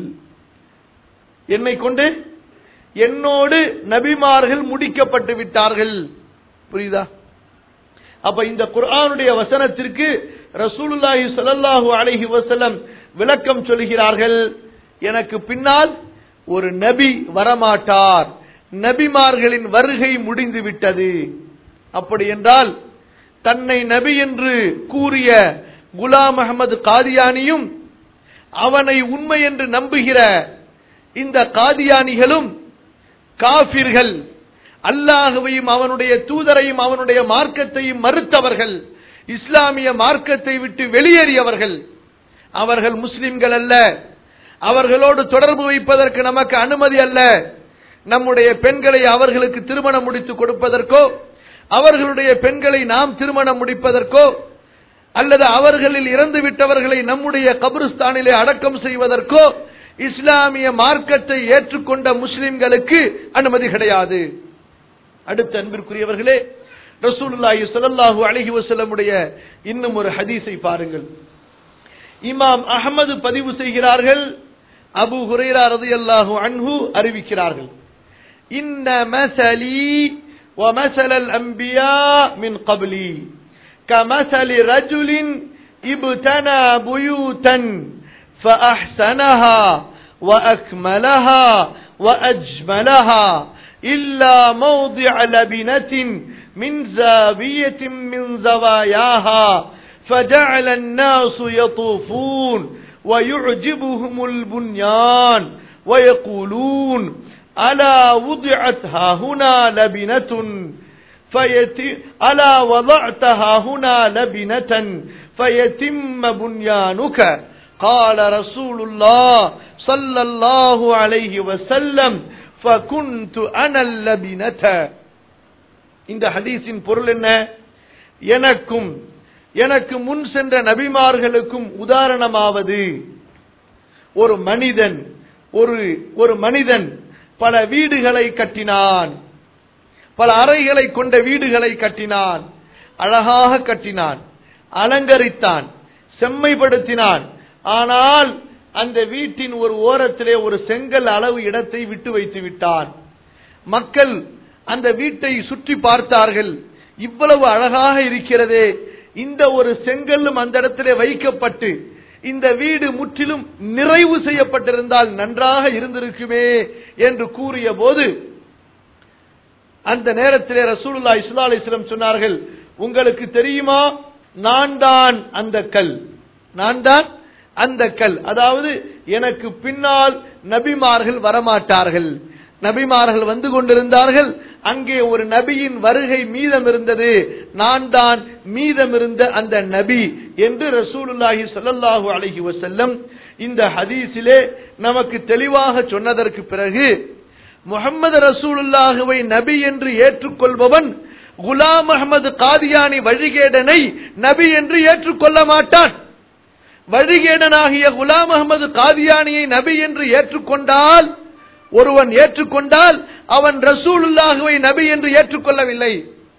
A: என்னை கொண்டு என்னோடு நபிமார்கள் முடிக்கப்பட்டு விட்டார்கள் புரியுதா அப்ப இந்த குர்ஆனுடைய வசனத்திற்கு ரசூலுல்லாஹி ஸல்லல்லாஹு அலைஹி வஸல்லம் விளக்கம் சொல்கிறார்கள் எனக்கு பின்னால் ஒரு நபி வரமாட்டார் நபிமார்களின் வருகை முடிந்து விட்டது அப்படி என்றால் தன்னை நபி என்று கூறிய குலாம் அகமது காதியானியும் அவனை உண்மை என்று நம்புகிற இந்த காதியானிகளும் காபிர்கள் அல்லாஹுவையும் அவனுடைய தூதரையும் அவனுடைய மார்க்கத்தையும் மறுத்தவர்கள் இஸ்லாமிய மார்க்கத்தை விட்டு வெளியேறியவர்கள் அவர்கள் முஸ்லிம்கள் அல்ல அவர்களோடு தொடர்பு வைப்பதற்கு நமக்கு அனுமதி அல்ல நம்முடைய பெண்களை அவர்களுக்கு திருமணம் முடித்து கொடுப்பதற்கோ அவர்களுடைய பெண்களை நாம் திருமணம் முடிப்பதற்கோ அல்லது அவர்களில் இறந்து விட்டவர்களை நம்முடைய கபிரிஸ்தானிலே அடக்கம் செய்வதற்கோ இஸ்லாமிய மார்க்கத்தை ஏற்றுக்கொண்ட முஸ்லிம்களுக்கு அனுமதி கிடையாது அடுத்த அன்பிற்குரியவர்களே ரசூலுல்லாஹி ஸல்லல்லாஹு அலைஹி வஸல்லமுடைய இன்னும் ஒரு ஹதீஸை பாருங்கள் இமாம் அஹமது பதிவு செய்கிறார்கள் அபு ஹுரைரா ரலியல்லாஹு அன்ஹு அறிவிக்கிறார்கள் இன்ன மஸலி ومثل الأنبياء من قبلي كمثل رجل ابتنى بيوتا فأحسنها وأكملها وأجملها إلا موضع لبنة من زاوية من زواياها فجعل الناس يطوفون ويعجبهم البنيان ويقولون ألا وضعت ها هنا لبنة فيتي ألا وضعتها هنا لبنة فيتم بنيانك قال رسول الله صلى الله عليه وسلم فكنت أنا اللبنة இந்த ஹதீஸின் பொருள் என்ன எனக்கும் எனக்கு முன் சென்ற நபிமார்களுக்கும் உதாரணமாவது ஒரு மனிதன் ஒரு ஒரு மனிதன் பல வீடுகளை கட்டினான் பல அறைகளை கொண்ட வீடுகளை கட்டினான் அழகாக கட்டினான் அலங்கரித்தான் செம்மைப்படுத்தினான் ஆனால் அந்த வீட்டின் ஒரு ஓரத்திலே ஒரு செங்கல் அளவு இடத்தை விட்டு வைத்து விட்டான் மக்கள் அந்த வீட்டை சுற்றி பார்த்தார்கள் இவ்வளவு அழகாக இருக்கிறதே இந்த ஒரு செங்கல்லும் அந்த இடத்திலே வைக்கப்பட்டு இந்த வீடு முற்றிலும் நிறைவு செய்யப்பட்டிருந்தால் நன்றாக இருந்திருக்குமே என்று கூறிய போது அந்த நேரத்திலே ரசூலுல்லா இஸ்லா அலிஸ்லம் சொன்னார்கள் உங்களுக்கு தெரியுமா நான் தான் அந்த கல் நான் தான் அந்த கல் அதாவது எனக்கு பின்னால் நபிமார்கள் வரமாட்டார்கள் நபிமார்கள் வந்து கொண்டிருந்தார்கள் அங்கே ஒரு நபியின் வருகை மீதம் இருந்தது நான் தான் மீதம் இருந்த அந்த நபி என்று ரசூலுல்லாஹி ஸல்லல்லாஹு அலைஹி வஸல்லம் இந்த ஹதீஸிலே நமக்கு தெளிவாக சொன்னதற்கு பிறகு முகமது ரசூலுல்லாஹுவை நபி என்று ஏற்றுக்கொள்பவன் குலாம் அகமது காதியானி வழிகேடனை நபி என்று ஏற்றுக்கொள்ள மாட்டான் வழிகேடனாகிய குலாம் அகமது காதியானியை நபி என்று ஏற்றுக்கொண்டால் ஒருவன் ஏற்றுக்கொண்டால் அவன் ரசூலுல்லாஹுவை நபி என்று ஏற்றுக்கொள்ளவில்லை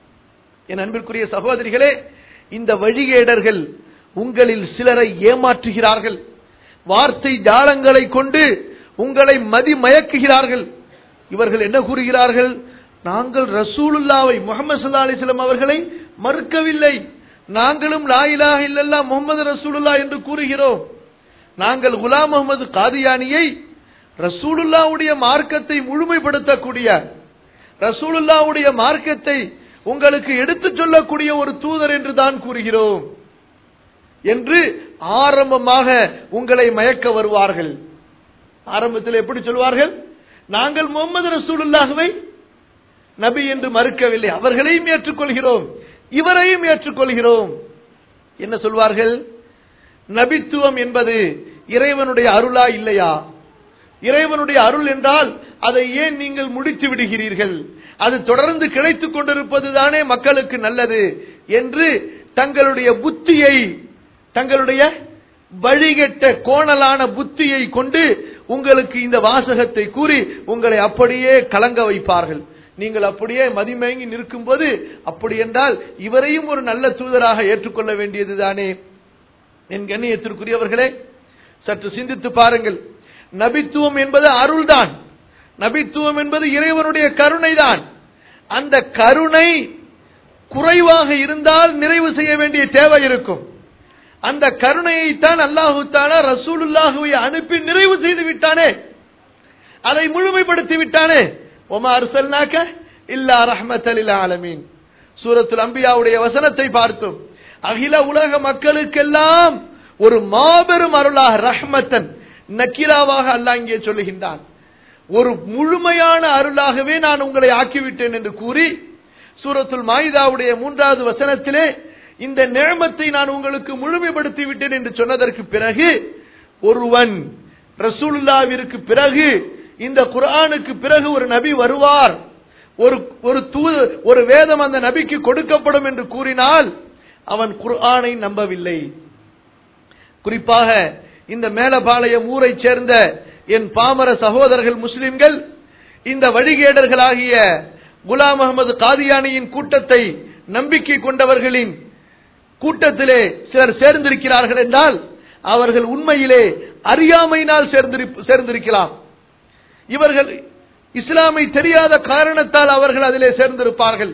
A: என் அன்பிற்குரிய சகோதரிகளே இந்த வழிகேடர்கள் உங்களில் சிலரை ஏமாற்றுகிறார்கள் வார்த்தை ஜாலங்களை கொண்டு உங்களை மதி மயக்குகிறார்கள் இவர்கள் என்ன கூறுகிறார்கள் நாங்கள் ரசூலுல்லாவை முகமது சல்லா அலிஸ்லாம் அவர்களை மறுக்கவில்லை நாங்களும் லாயிலாக இல்லல்லா முகமது ரசூலுல்லா என்று கூறுகிறோம் நாங்கள் குலாம் முகமது காதியானியை ரசூலுல்லாவுடைய மார்க்கத்தை முழுமைப்படுத்தக்கூடிய ரசூலுல்லாவுடைய மார்க்கத்தை உங்களுக்கு எடுத்துச் சொல்லக்கூடிய ஒரு தூதர் என்று தான் கூறுகிறோம் என்று ஆரம்பமாக உங்களை மயக்க வருவார்கள் ஆரம்பத்தில் எப்படி சொல்வார்கள் நாங்கள் முகமது ரசூலுல்லாஹுவை நபி என்று மறுக்கவில்லை அவர்களையும் ஏற்றுக்கொள்கிறோம் இவரையும் ஏற்றுக்கொள்கிறோம் என்ன சொல்வார்கள் நபித்துவம் என்பது இறைவனுடைய அருளா இல்லையா இறைவனுடைய அருள் என்றால் அதை ஏன் நீங்கள் முடித்து விடுகிறீர்கள் அது தொடர்ந்து கிடைத்துக் கொண்டிருப்பது தானே மக்களுக்கு நல்லது என்று தங்களுடைய புத்தியை தங்களுடைய வழிகெட்ட கோணலான புத்தியை கொண்டு உங்களுக்கு இந்த வாசகத்தை கூறி உங்களை அப்படியே கலங்க வைப்பார்கள் நீங்கள் அப்படியே மதிமயங்கி நிற்கும் போது அப்படி என்றால் இவரையும் ஒரு நல்ல தூதராக ஏற்றுக்கொள்ள வேண்டியதுதானே என் கண்ணியத்திற்குரியவர்களே சற்று சிந்தித்து பாருங்கள் நபித்துவம் என்பது அருள்தான் நபித்துவம் என்பது இறைவனுடைய கருணை தான் அந்த கருணை குறைவாக இருந்தால் நிறைவு செய்ய வேண்டிய தேவை இருக்கும் அந்த கருணையைத்தான் அல்லாஹு தாலா ரசூலுல்லாஹுவை அனுப்பி நிறைவு செய்து விட்டானே அதை முழுமைப்படுத்தி விட்டானே ஒமா அர்சல்னாக்க இல்லா ரஹ்மத்தலில் ஆலமீன் சூரத்துல் அம்பியாவுடைய வசனத்தை பார்த்தோம் அகில உலக மக்களுக்கெல்லாம் ஒரு மாபெரும் அருளாக ரஹ்மத்தன் நக்கிராவாக அல்லாஹ் இங்கே சொல்லுகின்றான் ஒரு முழுமையான அருளாகவே நான் உங்களை ஆக்கிவிட்டேன் என்று கூறி சூரத்துல் மாயிதாவுடைய மூன்றாவது வசனத்திலே இந்த நேமத்தை நான் உங்களுக்கு முழுமைப்படுத்தி விட்டேன் என்று சொன்னதற்கு பிறகு ஒருவன் ரசூலுல்லாவிற்கு பிறகு இந்த குர்ஆனுக்கு பிறகு ஒரு நபி வருவார் ஒரு ஒரு தூ ஒரு வேதம் அந்த நபிக்கு கொடுக்கப்படும் என்று கூறினால் அவன் குர்ஆனை நம்பவில்லை குறிப்பாக இந்த மேலபாளையம் ஊரைச் சேர்ந்த என் பாமர சகோதரர்கள் முஸ்லிம்கள் இந்த வழிகேடர்களாகிய குலாம் அகமது காதியானியின் கூட்டத்தை நம்பிக்கை கொண்டவர்களின் கூட்டத்திலே சிலர் சேர்ந்திருக்கிறார்கள் என்றால் அவர்கள் உண்மையிலே அறியாமையினால் சேர்ந்திருப்- சேர்ந்திருக்கலாம் இவர்கள் இஸ்லாமை தெரியாத காரணத்தால் அவர்கள் அதிலே சேர்ந்திருப்பார்கள்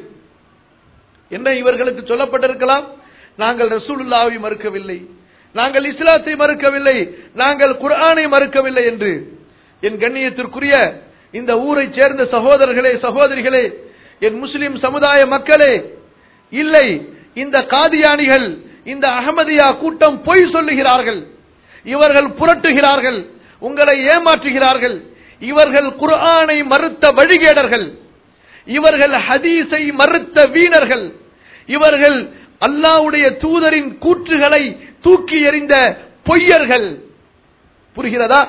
A: என்ன இவர்களுக்கு சொல்லப்பட்டிருக்கலாம் நாங்கள் ரசூலுல்லாவை மறுக்கவில்லை நாங்கள் இஸ்லாத்தை மறுக்கவில்லை நாங்கள் குர்ஆனை மறுக்கவில்லை என்று என் கண்ணியத்திற்குரிய இந்த ஊரைச் சேர்ந்த சகோதரர்களே சகோதரிகளே என் முஸ்லிம் சமுதாய மக்களே இல்லை இந்த காதியானிகள் இந்த அகமதியா கூட்டம் பொய் சொல்லுகிறார்கள் இவர்கள் புரட்டுகிறார்கள் உங்களை ஏமாற்றுகிறார்கள் இவர்கள் குர்ஆனை மறுத்த வழிகேடர்கள் இவர்கள் ஹதீஸை மறுத்த வீணர்கள் இவர்கள் அல்லாஹ்வுடைய தூதரின் கூற்றுகளை தூக்கி எறிந்த பொய்யர்கள் புரிகிறதா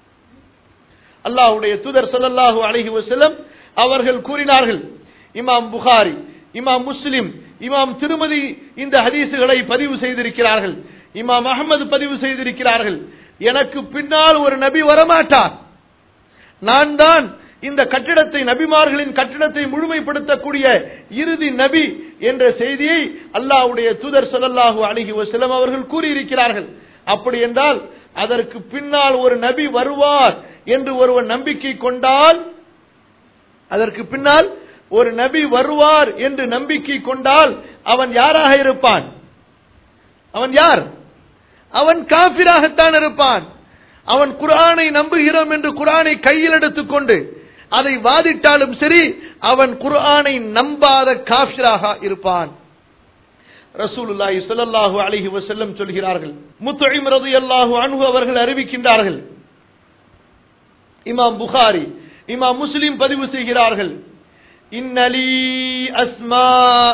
A: அல்லாஹ்வுடைய தூதர் ஸல்லல்லாஹு அலைஹி வஸல்லம் அவர்கள் கூறினார்கள் இமாம் புகாரி இமாம் முஸ்லிம் இமாம் திருமதி இந்த ஹதீசுகளை பதிவு செய்திருக்கிறார்கள் இமாம் அகமது பதிவு செய்திருக்கிறார்கள் எனக்கு பின்னால் ஒரு நபி வரமாட்டார் நான் தான் இந்த கட்டிடத்தை நபிமார்களின் கட்டிடத்தை முழுமைப்படுத்தக்கூடிய இறுதி நபி என்ற செய்தியை அல்லாஹ்வுடைய தூதர் ஸல்லல்லாஹு அலைஹி வஸல்லம் அவர்கள் கூறியிருக்கிறார்கள் அப்படி என்றால் அதற்கு பின்னால் ஒரு நபி வருவார் என்று ஒருவன் நம்பிக்கை கொண்டால் அதற்கு பின்னால் ஒரு நபி வருவார் என்று நம்பிக்கை கொண்டால் அவன் யாராக இருப்பான் அவன் யார் அவன் காபிராகத்தான் இருப்பான் அவன் குர்ஆனை நம்புகிறோம் என்று குர்ஆனை கையில் எடுத்துக்கொண்டு அதை வாதிட்டாலும் சரி அவன் குர்ஆனை நம்பாத காபிராக இருப்பான் ரசூலுல்லாஹி ஸல்லல்லாஹு அலைஹி வஸல்லம் சொல்கிறார்கள் முத்இம் ரலியல்லாஹு அன்ஹு அவர்கள் அறிவிக்கின்றார்கள் இமாம் புகாரி இமா முஸ்லிம் பதிவு செய்கிறார்கள் இன்னலி அஸ்மா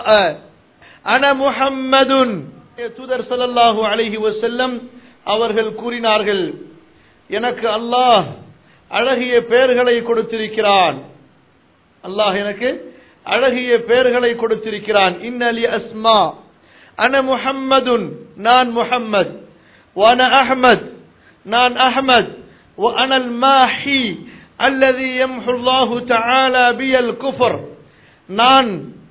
A: அன முஹம்மதுன் தூதர் ஸல்லல்லாஹு அலைஹி வஸல்லம் அவர்கள் கூறினார்கள் எனக்கு அல்லாஹ் அழகிய பெயர்களை கொடுத்திருக்கிறான் அல்லாஹ் எனக்கு அழகிய பெயர்களை கொடுத்திருக்கிறான் இன்னலி அஸ்மா அன முஹம்மதுன் நான் முஹம்மத் وأنا أحمد நான் أحمد وأنا الماحي الذي يمحو الله تعالى بي الكفر நான்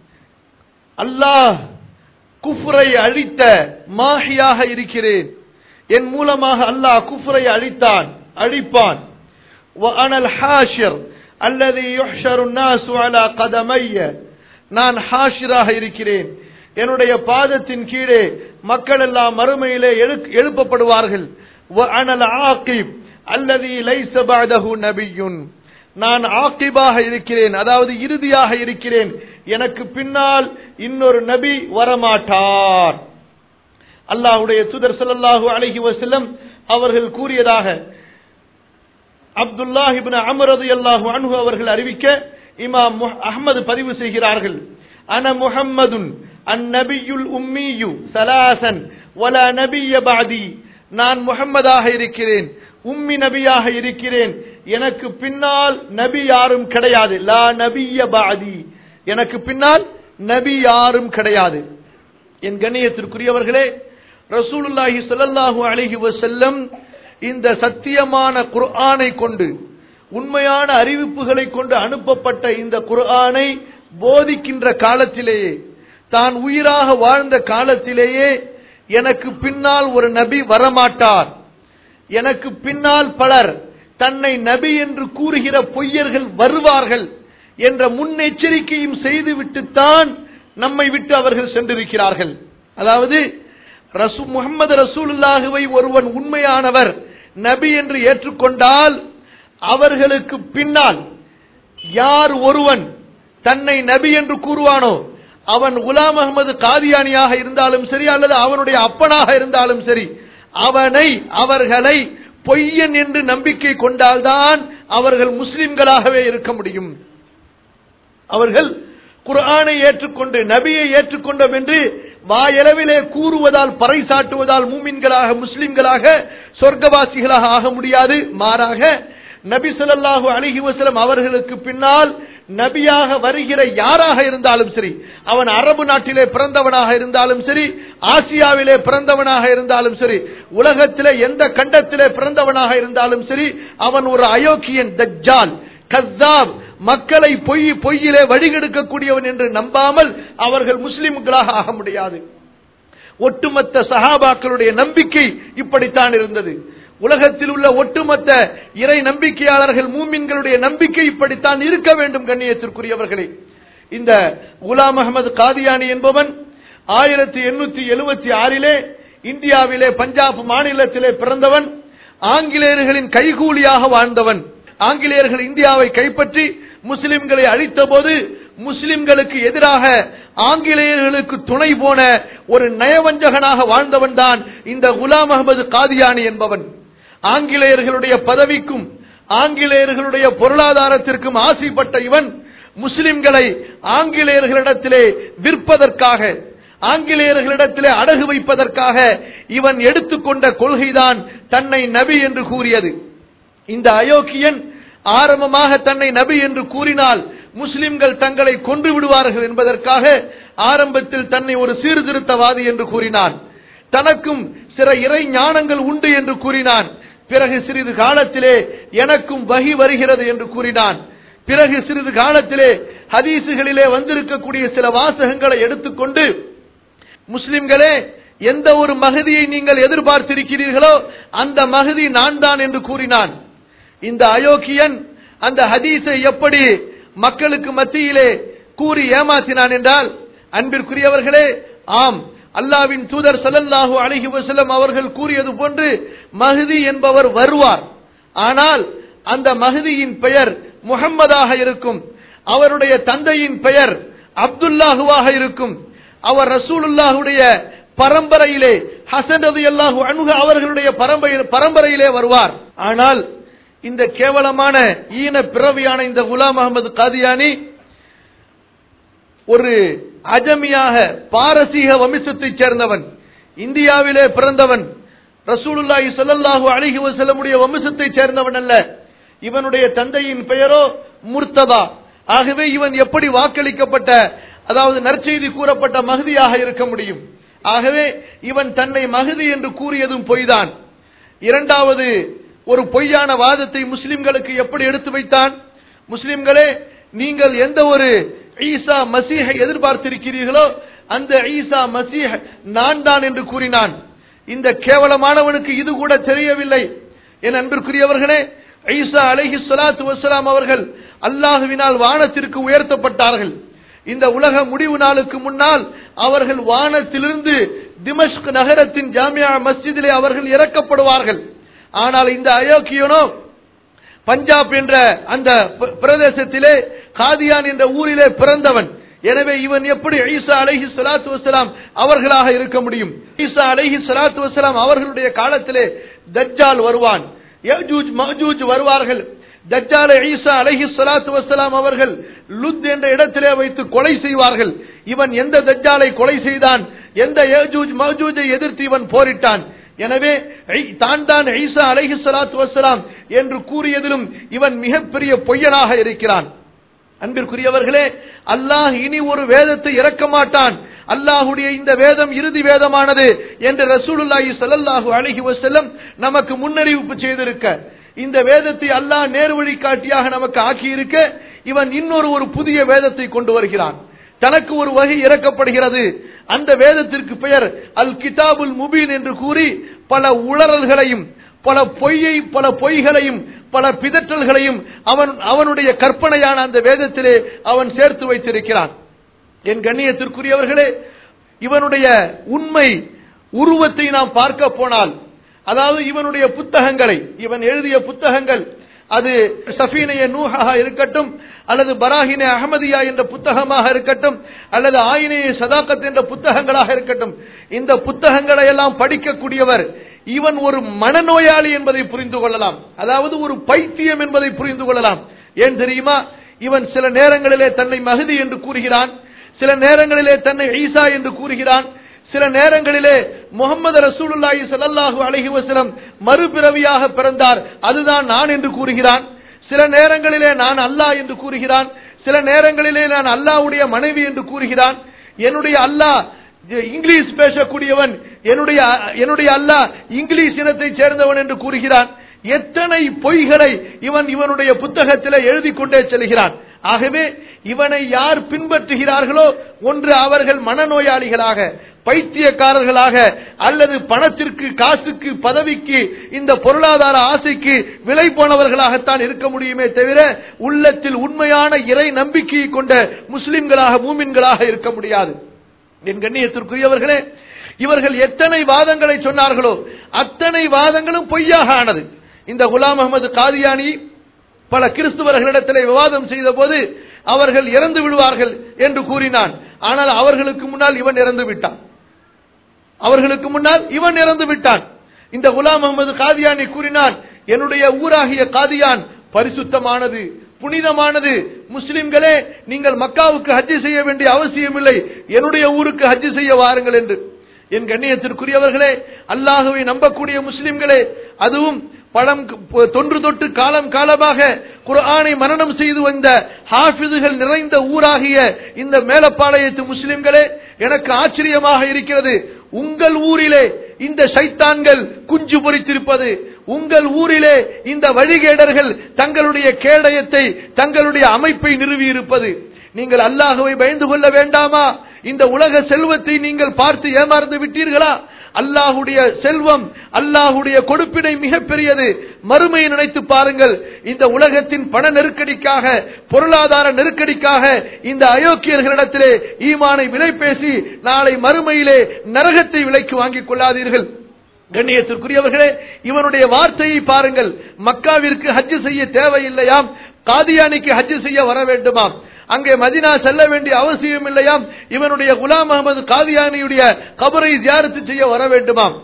A: அல்லாஹ் குஃப்ரை அழித்த மாஹியாக இருக்கிறேன் என் மூலமாக அல்லாஹ் குஃப்ரை அழித்தான் அழிப்பான் وأنا الحاشر الذي يحشر الناس على قدمي நான் ஹாஷிராக இருக்கிறேன் என்னுடைய பாதத்தின் கீழே மக்கள் எல்லாம் மறுமையிலே எழு- எழுப்பப்படுவார்கள் وأنا العاقب الذي ليس بعده نبي நான் ஆக்கிபாக இருக்கிறேன் அதாவது இறுதியாக இருக்கிறேன் எனக்கு பின்னால் இன்னொரு நபி வரமாட்டார் அல்லாஹ்வுடைய தூதர் ஸல்லல்லாஹு அலைஹி வஸல்லம் அவர்கள் கூறியதாக அப்துல்லாஹ் இப்னு அம்ர் ரலியல்லாஹு அன்ஹு அவர்கள் அறிவிக்க இமாம் முஹ்- அஹ்மது பதிவு செய்கிறார்கள் அன முஹம்மதுன் அந்நபியுல் உம்மியு சலாசன் வலா நபிய பாதி நான் முஹம்மதாக இருக்கிறேன் உம்மி நபியாக இருக்கிறேன் எனக்கு பின்னால் நபி யாரும் கிடையாது லா நபிய பாதி எனக்கு பின்னால் நபி யாரும் கிடையாது என் கண்ணியத்திற்குரியவர்களே ரசூலுல்லாஹி ஸல்லல்லாஹு அலைஹி வஸல்லம் இந்த சத்தியமான குர்ஆனை கொண்டு உண்மையான அறிவிப்புகளை கொண்டு அனுப்பப்பட்ட இந்த குர்ஆனை போதிக்கின்ற காலத்திலேயே தான் உயிராக வாழ்ந்த காலத்திலேயே எனக்கு பின்னால் ஒரு நபி வரமாட்டார் எனக்கு பின்னால் பலர் தன்னை நபி என்று கூறுகிற பொய்யர்கள் வருவார்கள் என்ற முன்னெச்சரிக்கையும் செய்துவிட்டுத்தான் நம்மை விட்டு அவர்கள் சென்றிருக்கிறார்கள் அதாவது ரசூ முகமது ரசூலுல்லாஹுவை ஒருவன் உண்மையானவர் நபி என்று ஏற்றுக்கொண்டால் அவர்களுக்கு பின்னால் யார் ஒருவன் தன்னை நபி என்று கூறுவானோ அவன் குலாம் அகமது காதியானியாக இருந்தாலும் சரி அல்லது அவனுடைய அப்பனாக இருந்தாலும் சரி அவனை அவர்களை பொய்யன் என்று நம்பிக்கை கொண்டால்தான் அவர்கள் முஸ்லிம்களாகவே இருக்க முடியும் அவர்கள் குர்ஆனை ஏற்றுக்கொண்டு நபியை ஏற்றுக்கொண்டோம் என்று வாயளவிலே கூறுவதால் பறைசாட்டுவதால் மூமின்களாக முஸ்லிம்களாக சொர்க்கவாசிகளாக ஆக முடியாது மாறாக நபி ஸல்லல்லாஹு அலைஹி வஸல்லம் அவர்களுக்கு பின்னால் நபியாக வருகிற யாராக இருந்தாலும் சரி அவன் அரபு நாட்டிலே பிறந்தவனாக இருந்தாலும் சரி ஆசியாவிலே பிறந்தவனாக இருந்தாலும் சரி உலகத்திலே எந்த கண்டத்திலே பிறந்தவனாக இருந்தாலும் சரி அவன் ஒரு அயோக்கியன் தஜ்ஜால் கஸ்ஸாப் மக்களை பொய் பொய்யிலே வழிகெடுக்கக்கூடியவன் என்று நம்பாமல் அவர்கள் முஸ்லிம்களாக ஆக முடியாது ஒட்டுமொத்த சஹாபாக்களுடைய நம்பிக்கை இப்படித்தான் இருந்தது உலகத்தில் உள்ள ஒட்டுமொத்த இறை நம்பிக்கையாளர்கள் மூமின்களுடைய நம்பிக்கை இப்படித்தான் இருக்க வேண்டும் கண்ணியத்திற்குரியவர்களே இந்த குலாம் அகமது காதியானி என்பவன் ஆயிரத்தி எண்ணூத்தி எழுபத்தி ஆறிலே இந்தியாவிலே பஞ்சாப் மாநிலத்திலே பிறந்தவன் ஆங்கிலேயர்களின் கைகூலியாக வாழ்ந்தவன் ஆங்கிலேயர்கள் இந்தியாவை கைப்பற்றி முஸ்லிம்களை அழித்த போது முஸ்லிம்களுக்கு எதிராக ஆங்கிலேயர்களுக்கு துணை போன ஒரு நயவஞ்சகனாக வாழ்ந்தவன் தான் இந்த குலாம் அகமது காதியானி என்பவன் ஆங்கிலேயர்களுடைய பதவிக்கும் ஆங்கிலேயர்களுடைய பொருளாதாரத்திற்கும் ஆசைப்பட்ட இவன் முஸ்லிம்களை ஆங்கிலேயர்களிடத்திலே விற்பதற்காக ஆங்கிலேயர்களிடத்திலே அடகு வைப்பதற்காக இவன் எடுத்துக்கொண்ட கொள்கைதான் தன்னை நபி என்று கூறியது இந்த அயோக்கியன் ஆரம்பமாக தன்னை நபி என்று கூறினால் முஸ்லிம்கள் தங்களை கொன்று விடுவார்கள் என்பதற்காக ஆரம்பத்தில் தன்னை ஒரு சீர்திருத்தவாதி என்று கூறினான் தனக்கும் சில இறை ஞானங்கள் உண்டு என்று கூறினான் பிறகு சிறிது காலத்திலே எனக்கும் வகி வருகிறது என்று கூறினான் பிறகு சிறிது காலத்திலே ஹதீசுகளிலே வந்திருக்கக்கூடிய சில வாசகங்களை எடுத்துக்கொண்டு முஸ்லிம்களே எந்த ஒரு மகதியை நீங்கள் எதிர்பார்த்திருக்கிறீர்களோ அந்த மகதி நான் தான் என்று கூறினான் இந்த அயோக்கியன் அந்த ஹதீஸை எப்படி மக்களுக்கு மத்தியிலே கூறி ஏமாத்தினான் என்றால் அன்பிற்குரியவர்களே ஆம் அல்லாவின் தூதர் ஸல்லல்லாஹு அலைஹி வஸல்லம் அவர்கள் கூறியது போன்று மஹதி என்பவர் வருவார் ஆனால் அந்த மஹதியின் பெயர் முகம்மதாக இருக்கும் அவருடைய தந்தையின் பெயர் அப்துல்லாஹுவாக இருக்கும் அவர் ரசூலுல்லாஹுடைய பரம்பரையிலே ஹசன் ரதி அல்லாஹு அணுக அவர்களுடைய பரம்பரை- பரம்பரையிலே வருவார் ஆனால் இந்த கேவலமான ஈன பிறவியான இந்த குலாம் அகமது காதியானி ஒரு அஜமியாக பாரசீக வம்சத்தைச் சேர்ந்தவன் இந்தியாவிலே பிறந்தவன் ரசூலுல்லாஹி ஸல்லல்லாஹு அலைஹி வஸல்லமுடைய வம்சத்தைச் சேர்ந்தவன் அல்ல இவனுடைய தந்தையின் பெயரோ முர்த்ததா ஆகவே இவன் எப்படி வாக்களிக்கப்பட்ட அதாவது நற்செய்தி கூறப்பட்ட மகதியாக இருக்க முடியும் ஆகவே இவன் தன்னை மகதி என்று கூறியதும் பொய்தான் இரண்டாவது ஒரு பொய்யான வாதத்தை முஸ்லிம்களுக்கு எப்படி எடுத்து வைத்தான் முஸ்லிம்களே நீங்கள் எந்த ஒரு ஈசா மசீஹை எதிர்பார்த்திருக்கிறீர்களோ அந்த ஈசா மசீஹ் நான் தான் என்று கூறினான் இந்த கேவலமானவனுக்கு இது கூட தெரியவில்லை என் அன்பிற்குரியவர்களே ஈசா அலைஹி ஸலாத்து வஸ்ஸலாம் அவர்கள் அல்லாஹுவினால் வானத்திற்கு உயர்த்தப்பட்டார்கள் இந்த உலக முடிவு நாளுக்கு முன்னால் அவர்கள் வானத்திலிருந்து திமஷ்க் நகரத்தின் ஜாமியா மஸ்ஜிதிலே அவர்கள் இறக்கப்படுவார்கள் ஆனால் இந்த அயோக்கியனோ பஞ்சாப் என்ற அந்த ப- பிரதேசத்திலே காதியான் என்ற ஊரிலே பிறந்தவன் எனவே இவன் எப்படி ஈசா அலைஹி ஸலாத்து வஸலாம் அவர்களாக இருக்க முடியும் ஈசா அலைஹி ஸலாத்து வஸலாம் அவர்களுடைய காலத்திலே தஜ்ஜால் வருவான் யஜூஜ் மஜூஜ் வருவார்கள் தஜ்ஜாலை ஈசா அலைஹி ஸலாத்து வஸலாம் அவர்கள் லுத் என்ற இடத்திலே வைத்து கொலை செய்வார்கள் இவன் எந்த தஜ்ஜாலை கொலை செய்தான் எந்த யஜூஜ் மஜூஜை எதிர்த்து இவன் போரிட்டான் எனவே ஐ- தான் தான் ஈசா அலைஹி ஸலாத்து வஸலாம் என்று கூறியதிலும் இவன் மிகப்பெரிய பொய்யனாக இருக்கிறான் அன்பிற்குரியவர்களே அல்லாஹ் இனி ஒரு வேதத்தை இறக்க மாட்டான் அல்லாஹுடைய இந்த வேதம் இறுதி வேதமானது என்று ரசூலுல்லாஹி ஸல்லல்லாஹு அலைஹி வஸல்லம் நமக்கு முன்னறிவிப்பு செய்திருக்க இந்த வேதத்தை அல்லாஹ் நேர்வழி காட்டியாக நமக்கு ஆக்கியிருக்க இவன் இன்னொரு ஒரு புதிய வேதத்தை கொண்டு வருகிறான் தனக்கு ஒரு வகை இறக்கப்படுகிறது அந்த வேதத்திற்கு பெயர் அல் கிதாபுல் முபீன் என்று கூறி பல உளறல்களையும் பல பொய்யை பல பொய்களையும் பல பிதற்றல்களையும் அவன் அவனுடைய கற்பனையான அந்த வேதத்திலே அவன் சேர்த்து வைத்திருக்கிறான் என் கண்ணியத்திற்குரியவர்களே இவனுடைய உண்மை உருவத்தை நாம் பார்க்க போனால் அதாவது இவனுடைய புத்தகங்களை இவன் எழுதிய புத்தகங்கள் அது சஃபீனைய நூஹாக இருக்கட்டும் அல்லது பராஹினே அகமதியா என்ற புத்தகமாக இருக்கட்டும் அல்லது ஆயினே சதாக்கத் என்ற புத்தகங்களாக இருக்கட்டும் இந்த புத்தகங்களை எல்லாம் படிக்கக்கூடியவர் இவன் ஒரு மனநோயாளி என்பதை புரிந்து கொள்ளலாம் அதாவது ஒரு பைத்தியம் என்பதை புரிந்து கொள்ளலாம் ஏன் தெரியுமா இவன் சில நேரங்களிலே தன்னை மகதி என்று கூறுகிறான் சில நேரங்களிலே தன்னை ஈசா என்று கூறுகிறான் சில நேரங்களிலே முகமது ரசூலுல்லாஹி ஸல்லல்லாஹு அலைஹி வஸல்லம் மறுபிறவியாக பிறந்தார் அதுதான் நான் என்று கூறுகிறான் சில நேரங்களிலே நான் அல்லாஹ் என்று கூறுகிறான் சில நேரங்களிலே நான் அல்லாஹ்வுடைய மனைவி என்று கூறுகிறான் என்னுடைய அல்லாஹ் இங்கிலீஷ் பேசக்கூடியவன் என்னுடைய என்னுடைய அல்லாஹ் இங்கிலீஷ் இனத்தை சேர்ந்தவன் என்று கூறுகிறான் எத்தனை பொய்களை இவன் இவனுடைய புத்தகத்தில் எழுதி கொண்டே செல்கிறான் ஆகவே இவனை யார் பின்பற்றுகிறார்களோ ஒன்று அவர்கள் மனநோயாளிகளாக பைத்தியக்காரர்களாக அல்லது பணத்திற்கு காசுக்கு பதவிக்கு இந்த பொருளாதார ஆசைக்கு விலை போனவர்களாகத்தான் இருக்க முடியுமே தவிர உள்ளத்தில் உண்மையான இறை நம்பிக்கையை கொண்ட முஸ்லிம்களாக மூமின்களாக இருக்க முடியாது என் கண்ணியத்திற்குரியவர்களே இவர்கள் எத்தனை வாதங்களை சொன்னார்களோ அத்தனை வாதங்களும் பொய்யாக ஆனது இந்த குலாம் அகமது காதியானி பல கிறிஸ்துவர்களிடத்தில் விவாதம் செய்த போது அவர்கள் இறந்து விடுவார்கள் என்று கூறினான் ஆனால் அவர்களுக்கு முன்னால் இவன் இறந்து விட்டான் அவர்களுக்கு முன்னால் இவன் இறந்து விட்டான் இந்த குலாம் அகமது காதியானி கூறினான் என்னுடைய ஊராகிய காதியான் பரிசுத்தமானது புனிதமானது முஸ்லிம்களே நீங்கள் மக்காவுக்கு ஹஜ்ஜி செய்ய வேண்டிய அவசியமில்லை என்னுடைய ஊருக்கு ஹஜ்ஜி செய்ய வாருங்கள் என்று என் கண்ணியத்திற்குரியவர்களே அல்லாஹுவை நம்பக்கூடிய முஸ்லிம்களே அதுவும் பழம் தொன்று தொட்டு காலம் காலமாக குர்ஆனை மரணம் செய்து வந்த ஹாஃபிதுகள் நிறைந்த ஊராகிய இந்த மேலப்பாளையத்து முஸ்லிம்களே எனக்கு ஆச்சரியமாக இருக்கிறது உங்கள் ஊரிலே இந்த சைத்தான்கள் குஞ்சு பொறித்திருப்பது உங்கள் ஊரிலே இந்த வழிகேடர்கள் தங்களுடைய கேடயத்தை தங்களுடைய அமைப்பை நிறுவி இருப்பது நீங்கள் அல்லாஹுவை பயந்து கொள்ள வேண்டாமா இந்த உலக செல்வத்தை நீங்கள் பார்த்து ஏமாந்து விட்டீர்களா அல்லாஹுடைய செல்வம் அல்லாஹுடைய கொடுப்பினை மிகப்பெரியது மறுமையை நினைத்து பாருங்கள் இந்த உலகத்தின் பண நெருக்கடிக்காக பொருளாதார நெருக்கடிக்காக இந்த அயோக்கியர்களிடத்திலே ஈமானை விலை பேசி நாளை மறுமையிலே நரகத்தை விலைக்கு வாங்கிக் கொள்ளாதீர்கள் கண்ணியத்திற்குரியவர்களே இவனுடைய வார்த்தையை பாருங்கள் மக்காவிற்கு ஹஜ்ஜு செய்ய தேவையில்லையாம் காதியானிக்கு ஹஜ்ஜு செய்ய வர வேண்டுமாம் அங்கே மதினா செல்ல வேண்டிய அவசியம் இல்லையாம் இவனுடைய குலாம் அகமது காதியானியுடைய கபரை தியாரத்து செய்ய வர வேண்டுமாம்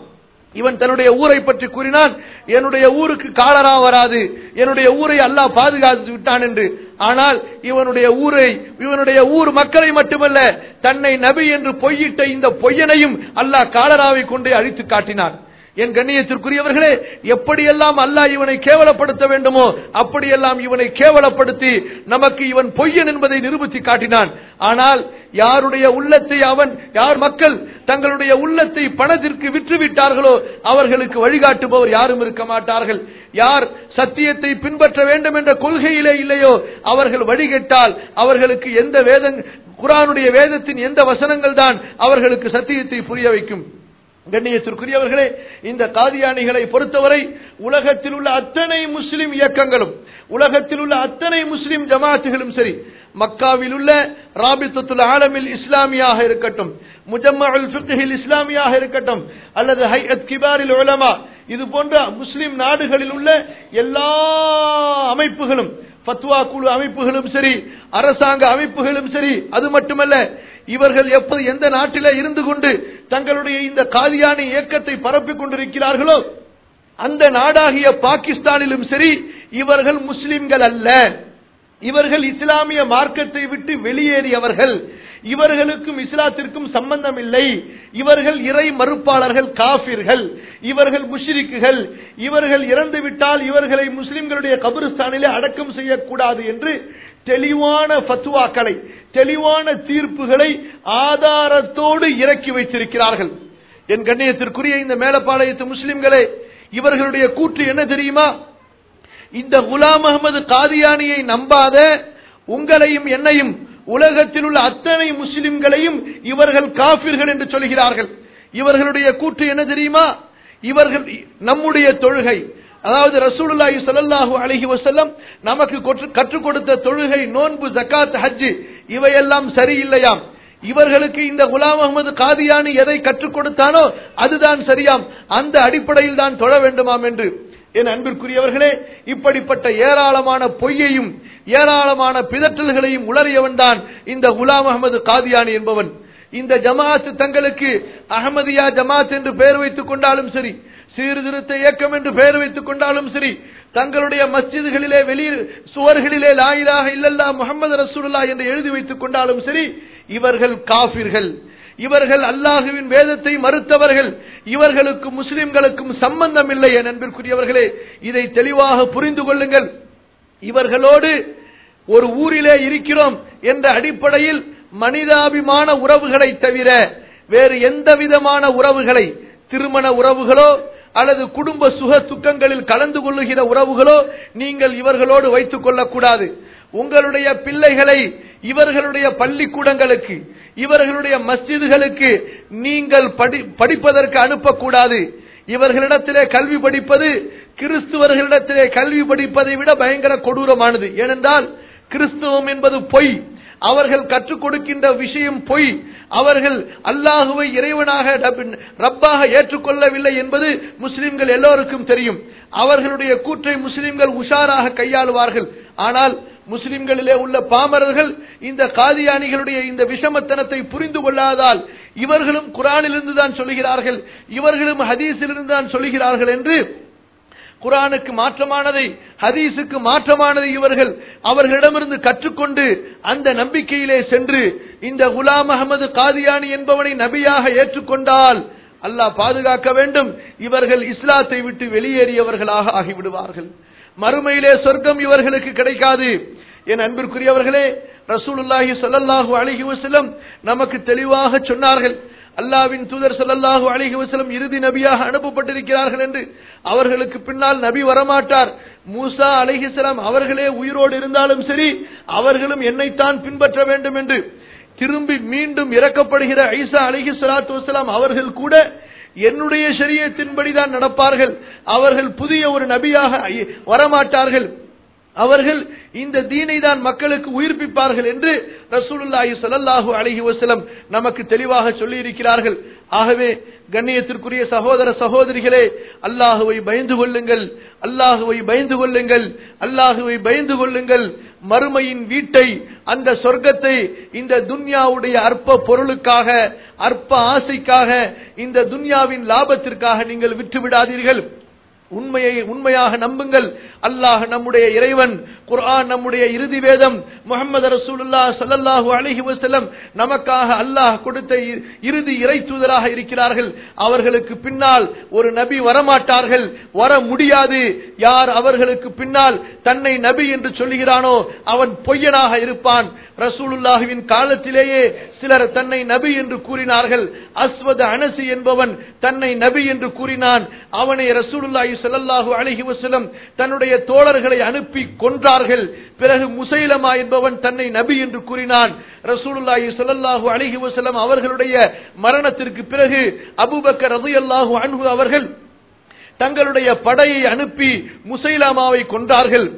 A: இவன் தன்னுடைய ஊரை பற்றி கூறினான் என்னுடைய ஊருக்கு காலரா வராது என்னுடைய ஊரை அல்லாஹ் பாதுகாத்து விட்டான் என்று ஆனால் இவனுடைய ஊரை இவனுடைய ஊர் மக்களை மட்டுமல்ல தன்னை நபி என்று பொய்யிட்ட இந்த பொய்யனையும் அல்லாஹ் காலராவை கொண்டே அழித்து காட்டினான் என் கண்ணியத்திற்குரியவர்களே எப்படியெல்லாம் அல்லாஹ் இவனை கேவலப்படுத்த வேண்டுமோ அப்படியெல்லாம் இவனை கேவலப்படுத்தி நமக்கு இவன் பொய்யன் என்பதை நிரூபித்து காட்டினான் ஆனால் யாருடைய உள்ளத்தை அவன் யார் மக்கள் தங்களுடைய உள்ளத்தை பணத்திற்கு விற்று விட்டார்களோ அவர்களுக்கு வழிகாட்டுபவர் யாரும் இருக்க மாட்டார்கள் யார் சத்தியத்தை பின்பற்ற வேண்டும் என்ற கொள்கையிலே இல்லையோ அவர்கள் வழிகெட்டால் அவர்களுக்கு எந்த வேத குரானுடைய வேதத்தின் எந்த வசனங்கள் தான் அவர்களுக்கு சத்தியத்தை புரிய வைக்கும் கண்ணியத்திற்குரியவர்களே இந்த காதியானிகளை பொறுத்தவரை உலகத்தில் உள்ள அத்தனை முஸ்லிம் இயக்கங்களும் உலகத்தில் உள்ள அத்தனை முஸ்லிம் ஜமாத்துகளும் சரி மக்காவில் உள்ள ராபித்துல் ஆலமில் இஸ்லாமியாக இருக்கட்டும் முஜம்மால் ஃபிக்ஹில் இஸ்லாமியாக இருக்கட்டும் அல்லது ஹையத் கிபாரில் உலமா இது போன்ற முஸ்லிம் நாடுகளில் உள்ள எல்லா அமைப்புகளும் ஃபத்வா குழு அமைப்புகளும் சரி அரசாங்க அமைப்புகளும் சரி அது மட்டுமல்ல இவர்கள் எப்போது எந்த நாட்டிலே இருந்து கொண்டு தங்களுடைய இந்த காதியானி இயக்கத்தை பரப்பிக் கொண்டிருக்கிறார்களோ அந்த நாடாகிய பாகிஸ்தானிலும் சரி இவர்கள் முஸ்லிம்கள் அல்ல இவர்கள் இஸ்லாமிய மார்க்கத்தை விட்டு வெளியேறியவர்கள் இவர்களுக்கும் இஸ்லாத்திற்கும் சம்பந்தம் இல்லை இவர்கள் இறை மறுப்பாளர்கள் காபிர்கள் இவர்கள் முஷ்ரிக்குகள் இவர்கள் இறந்து விட்டால் இவர்களை முஸ்லிம்களுடைய கபிரிஸ்தானிலே அடக்கம் செய்யக்கூடாது என்று தெளிவான ஃபத்வாக்களை தெளிவான தீர்ப்புகளை ஆதாரத்தோடு இறக்கி வைத்திருக்கிறார்கள் என் கண்ணியத்திற்குரிய இந்த மேலப்பாளையத்து முஸ்லிம்களே இவர்களுடைய கூற்று என்ன தெரியுமா இந்த குலாம் அகமது காதியானியை நம்பாத உங்களையும் என்னையும் உலகத்தில் உள்ள அத்தனை முஸ்லிம்களையும் இவர்கள் காபிர்கள் என்று சொல்கிறார்கள் இவர்களுடைய கூற்று என்ன தெரியுமா இவர்கள் நம்முடைய தொழுகை அதாவது ரசூலுல்லாஹி ஸல்லல்லாஹு அலைஹி வஸல்லம் நமக்கு கற்றுக் கொடுத்த தொழுகை நோன்பு ஜகாத் ஹஜ் இவையெல்லாம் சரியில்லையாம் இவர்களுக்கு இந்த குலாம் அகமது காதியானி எதை கற்றுக் கொடுத்தானோ அதுதான் சரியாம் அந்த அடிப்படையில் தான் தொழ வேண்டுமாம் என்று என் அன்பிற்குரியவர்களே இப்படிப்பட்ட ஏராளமான பொய்யையும் ஏராளமான பிதற்றல்களையும் உளறியவன் தான் இந்த குலாம் அகமது காதியானி என்பவன் இந்த ஜமாத் தங்களுக்கு அகமதியா ஜமாத் என்று பெயர் வைத்துக் கொண்டாலும் சரி சீர்திருத்த இயக்கம் என்று பெயர் வைத்துக் கொண்டாலும் சரி தங்களுடைய மஸ்ஜிதுகளிலே வெளியில் சுவர்களிலே லாயிலாக இல்லல்லா முகமது ரசூலுல்லா என்று எழுதி வைத்துக் கொண்டாலும் சரி இவர்கள் காபிர்கள் இவர்கள் அல்லாஹுவின் வேதத்தை மறுத்தவர்கள் இவர்களுக்கும் முஸ்லிம்களுக்கும் சம்பந்தம் இல்லை என் அன்பிற்குரியவர்களே இதை தெளிவாக புரிந்து கொள்ளுங்கள் இவர்களோடு ஒரு ஊரிலே இருக்கிறோம் என்ற அடிப்படையில் மனிதாபிமான உறவுகளை தவிர வேறு எந்த விதமான உறவுகளை திருமண உறவுகளோ அல்லது குடும்ப சுக துக்கங்களில் கலந்து கொள்ளுகிற உறவுகளோ நீங்கள் இவர்களோடு வைத்துக் கொள்ளக்கூடாது உங்களுடைய பிள்ளைகளை இவர்களுடைய பள்ளிக்கூடங்களுக்கு இவர்களுடைய மஸ்ஜிதுகளுக்கு நீங்கள் படிப்பதற்கு அனுப்பக்கூடாது இவர்களிடத்திலே கல்வி படிப்பது கிறிஸ்துவர்களிடத்திலே கல்வி படிப்பதை விட பயங்கர கொடூரமானது ஏனென்றால் கிறிஸ்துவம் என்பது பொய் அவர்கள் கற்றுக் கொடுக்கின்ற விஷயம் பொய் அவர்கள் அல்லாஹுவை இறைவனாக ரப்பாக ஏற்றுக்கொள்ளவில்லை என்பது முஸ்லிம்கள் எல்லோருக்கும் தெரியும் அவர்களுடைய கூற்றை முஸ்லிம்கள் உஷாராக கையாளுவார்கள் ஆனால் முஸ்லிம்களிலே உள்ள பாமரர்கள் இந்த காதியானிகளுடைய இந்த விஷமத்தனத்தை புரிந்து கொள்ளாதால் இவர்களும் குரானிலிருந்து தான் சொல்லுகிறார்கள் இவர்களும் ஹதீஸிலிருந்து தான் சொல்லுகிறார்கள் என்று குரானுக்கு மாற்றமானதை ஹதீஸுக்கு மாற்றமானதை இவர்கள் அவர்களிடமிருந்து கற்றுக்கொண்டு அந்த நம்பிக்கையிலே சென்று இந்த குலாம் அகமது காதியானி என்பவனை நபியாக ஏற்றுக்கொண்டால் அல்லாஹ் பாதுகாக்க வேண்டும் இவர்கள் இஸ்லாத்தை விட்டு வெளியேறியவர்களாக ஆகிவிடுவார்கள் மறுமையிலே சொர்க்கம் இவர்களுக்கு கிடைக்காது என் அன்பிற்குரியவர்களே ரசூலுல்லாஹி ஸல்லல்லாஹு அலைஹி வஸல்லம் நமக்கு தெளிவாக சொன்னார்கள் அல்லாவின் தூதர் ஸல்லல்லாஹு அலைஹி வஸல்லம் இறுதி நபியாக அனுப்பப்பட்டிருக்கிறார்கள் என்று அவர்களுக்கு பின்னால் நபி வரமாட்டார் மூசா அலைஹிஸ்ஸலாம் அவர்களே உயிரோடு இருந்தாலும் சரி அவர்களும் என்னைத்தான் பின்பற்ற வேண்டும் என்று திரும்பி மீண்டும் இறக்கப்படுகிற ஐசா அலிஹி சலாத்து வசலாம் அவர்கள் கூட என்னுடைய சரியத்தின்படிதான் நடப்பார்கள் அவர்கள் புதிய ஒரு நபியாக வரமாட்டார்கள் அவர்கள் இந்த தீனை தான் மக்களுக்கு உயிர்ப்பிப்பார்கள் என்று ரசூலுல்லாஹி ஸல்லல்லாஹு அலைஹி வஸல்லம் நமக்கு தெளிவாக சொல்லி இருக்கிறார்கள் ஆகவே கண்ணியத்திற்குரிய சகோதர சகோதரிகளே அல்லாஹுவை பயந்து கொள்ளுங்கள் அல்லாஹுவை பயந்து கொள்ளுங்கள் அல்லாஹுவை பயந்து கொள்ளுங்கள் மறுமையின் வீட்டை அந்த சொர்க்கத்தை இந்த துன்யாவுடைய அற்ப பொருளுக்காக அற்ப ஆசைக்காக இந்த துன்யாவின் லாபத்திற்காக நீங்கள் விட்டு விடாதீர்கள் உண்மையை உண்மையாக நம்புங்கள் அல்லாஹ் நம்முடைய இறைவன் குர்ஆன் நம்முடைய இறுதி வேதம் முகமது ரசூலுல்லா ஸல்லல்லாஹு அலைஹி வஸல்லம் நமக்காக அல்லாஹ் கொடுத்த இ- இறுதி இறை தூதராக இருக்கிறார்கள் அவர்களுக்கு பின்னால் ஒரு நபி வரமாட்டார்கள் வர முடியாது யார் அவர்களுக்கு பின்னால் தன்னை நபி என்று சொல்லுகிறானோ அவன் பொய்யனாக இருப்பான் ரசூலுல்லாஹுவின் காலத்திலேயே சிலர் தன்னை நபி என்று கூறினார்கள் அஸ்வத அனசி என்பவன் தன்னை நபி என்று கூறினான் அவனை ரசூலுல்லாஹி ஸல்லல்லாஹு அலைஹி வஸல்லம் தன்னுடைய தோழர்களை அனுப்பி கொன்றார்கள் பிறகு முசைலமா என்பவன் தன்னை நபி என்று கூறினான் ரசூலுல்லாஹி ஸல்லல்லாஹு அலைஹி வஸல்லம் அவர்களுடைய மரணத்திற்கு பிறகு அபூபக்கர் ரலியல்லாஹு அன்ஹு அவர்கள் தங்களுடைய படையை அனுப்பி முசைலாமாவை கொன்றார்கள்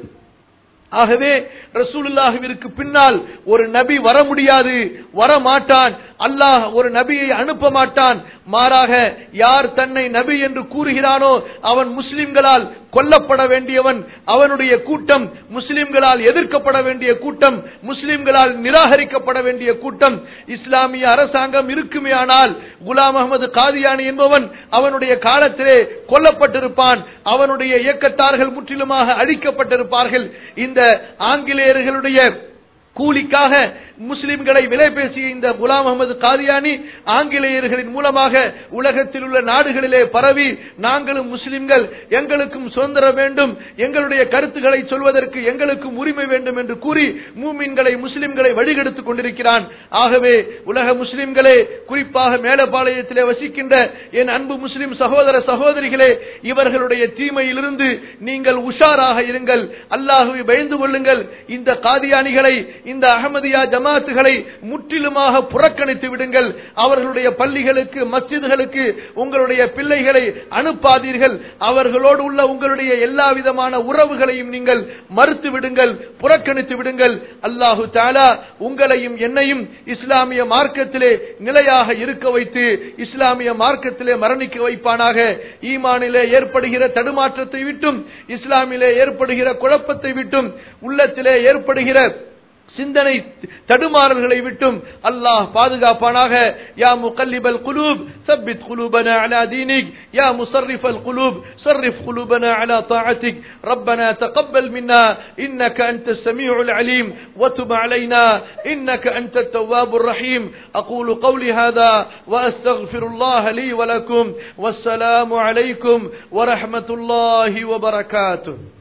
A: ஆகவே ரசூலுல்லாஹுவிற்கு பின்னால் ஒரு நபி வர முடியாது வர மாட்டான் அல்லாஹ் ஒரு நபியை அனுப்ப மாட்டான் மாறாக யார் தன்னை நபி என்று கூறுகிறானோ அவன் முஸ்லிம்களால் கொல்லப்பட வேண்டியவன் அவனுடைய கூட்டம் முஸ்லிம்களால் எதிர்க்கப்பட வேண்டிய கூட்டம் முஸ்லிம்களால் நிராகரிக்கப்பட வேண்டிய கூட்டம் இஸ்லாமிய அரசாங்கம் இருக்குமே ஆனால் குலாம் அகமது காதியானி என்பவன் அவனுடைய காலத்திலே கொல்லப்பட்டிருப்பான் அவனுடைய இயக்கத்தார்கள் முற்றிலுமாக அழிக்கப்பட்டிருப்பார்கள் இந்த ஆங்கிலேயர்களுடைய கூலிக்காக முஸ்லிம்களை விலை பேசிய இந்த குலாம் அகமது காதியானி ஆங்கிலேயர்களின் மூலமாக உலகத்தில் உள்ள நாடுகளிலே பரவி நாங்களும் முஸ்லிம்கள் எங்களுக்கும் சுதந்திரம் வேண்டும் எங்களுடைய கருத்துக்களை சொல்வதற்கு எங்களுக்கும் உரிமை வேண்டும் என்று கூறி மூமின்களை முஸ்லிம்களை வழிகெடுத்துக் கொண்டிருக்கிறான் ஆகவே உலக முஸ்லிம்களே குறிப்பாக மேலப்பாளையத்திலே வசிக்கின்ற என் அன்பு முஸ்லிம் சகோதர சகோதரிகளே இவர்களுடைய தீமையிலிருந்து நீங்கள் உஷாராக இருங்கள் அல்லாஹுவை பயந்து கொள்ளுங்கள் இந்த காதியானிகளை இந்த அகமதியா ஜமாத்துகளை முற்றிலுமாக புறக்கணித்து விடுங்கள் அவர்களுடைய பள்ளிகளுக்கு மஸ்ஜிதுகளுக்கு உங்களுடைய பிள்ளைகளை அனுப்பாதீர்கள் அவர்களோடு உள்ள உங்களுடைய எல்லா விதமான உறவுகளையும் நீங்கள் மறுத்து விடுங்கள் புறக்கணித்து விடுங்கள் அல்லாஹு தாலா உங்களையும் என்னையும் இஸ்லாமிய மார்க்கத்திலே நிலையாக இருக்க வைத்து இஸ்லாமிய மார்க்கத்திலே மரணிக்க வைப்பானாக ஈமானிலே ஏற்படுகிற தடுமாற்றத்தை விட்டும் இஸ்லாமிலே ஏற்படுகிற குழப்பத்தை விட்டும் உள்ளத்திலே ஏற்படுகிற சிந்தனை தடுமாறல்களை விட்டும் அல்லாஹ் பாதுகாப்பானாக யா முகல்லிபல் குலூப் சப்பித் குலூபனா அலா தீனிக் யா முசர்ரிஃபல் குலூப் صرف قلوبنا على طاعتك ربنا تقبل منا إنك أنت السميع العليم وتب علينا إنك أنت التواب الرحيم أقول قولي هذا وأستغفر الله لي ولكم والسلام عليكم ورحمة الله وبركاته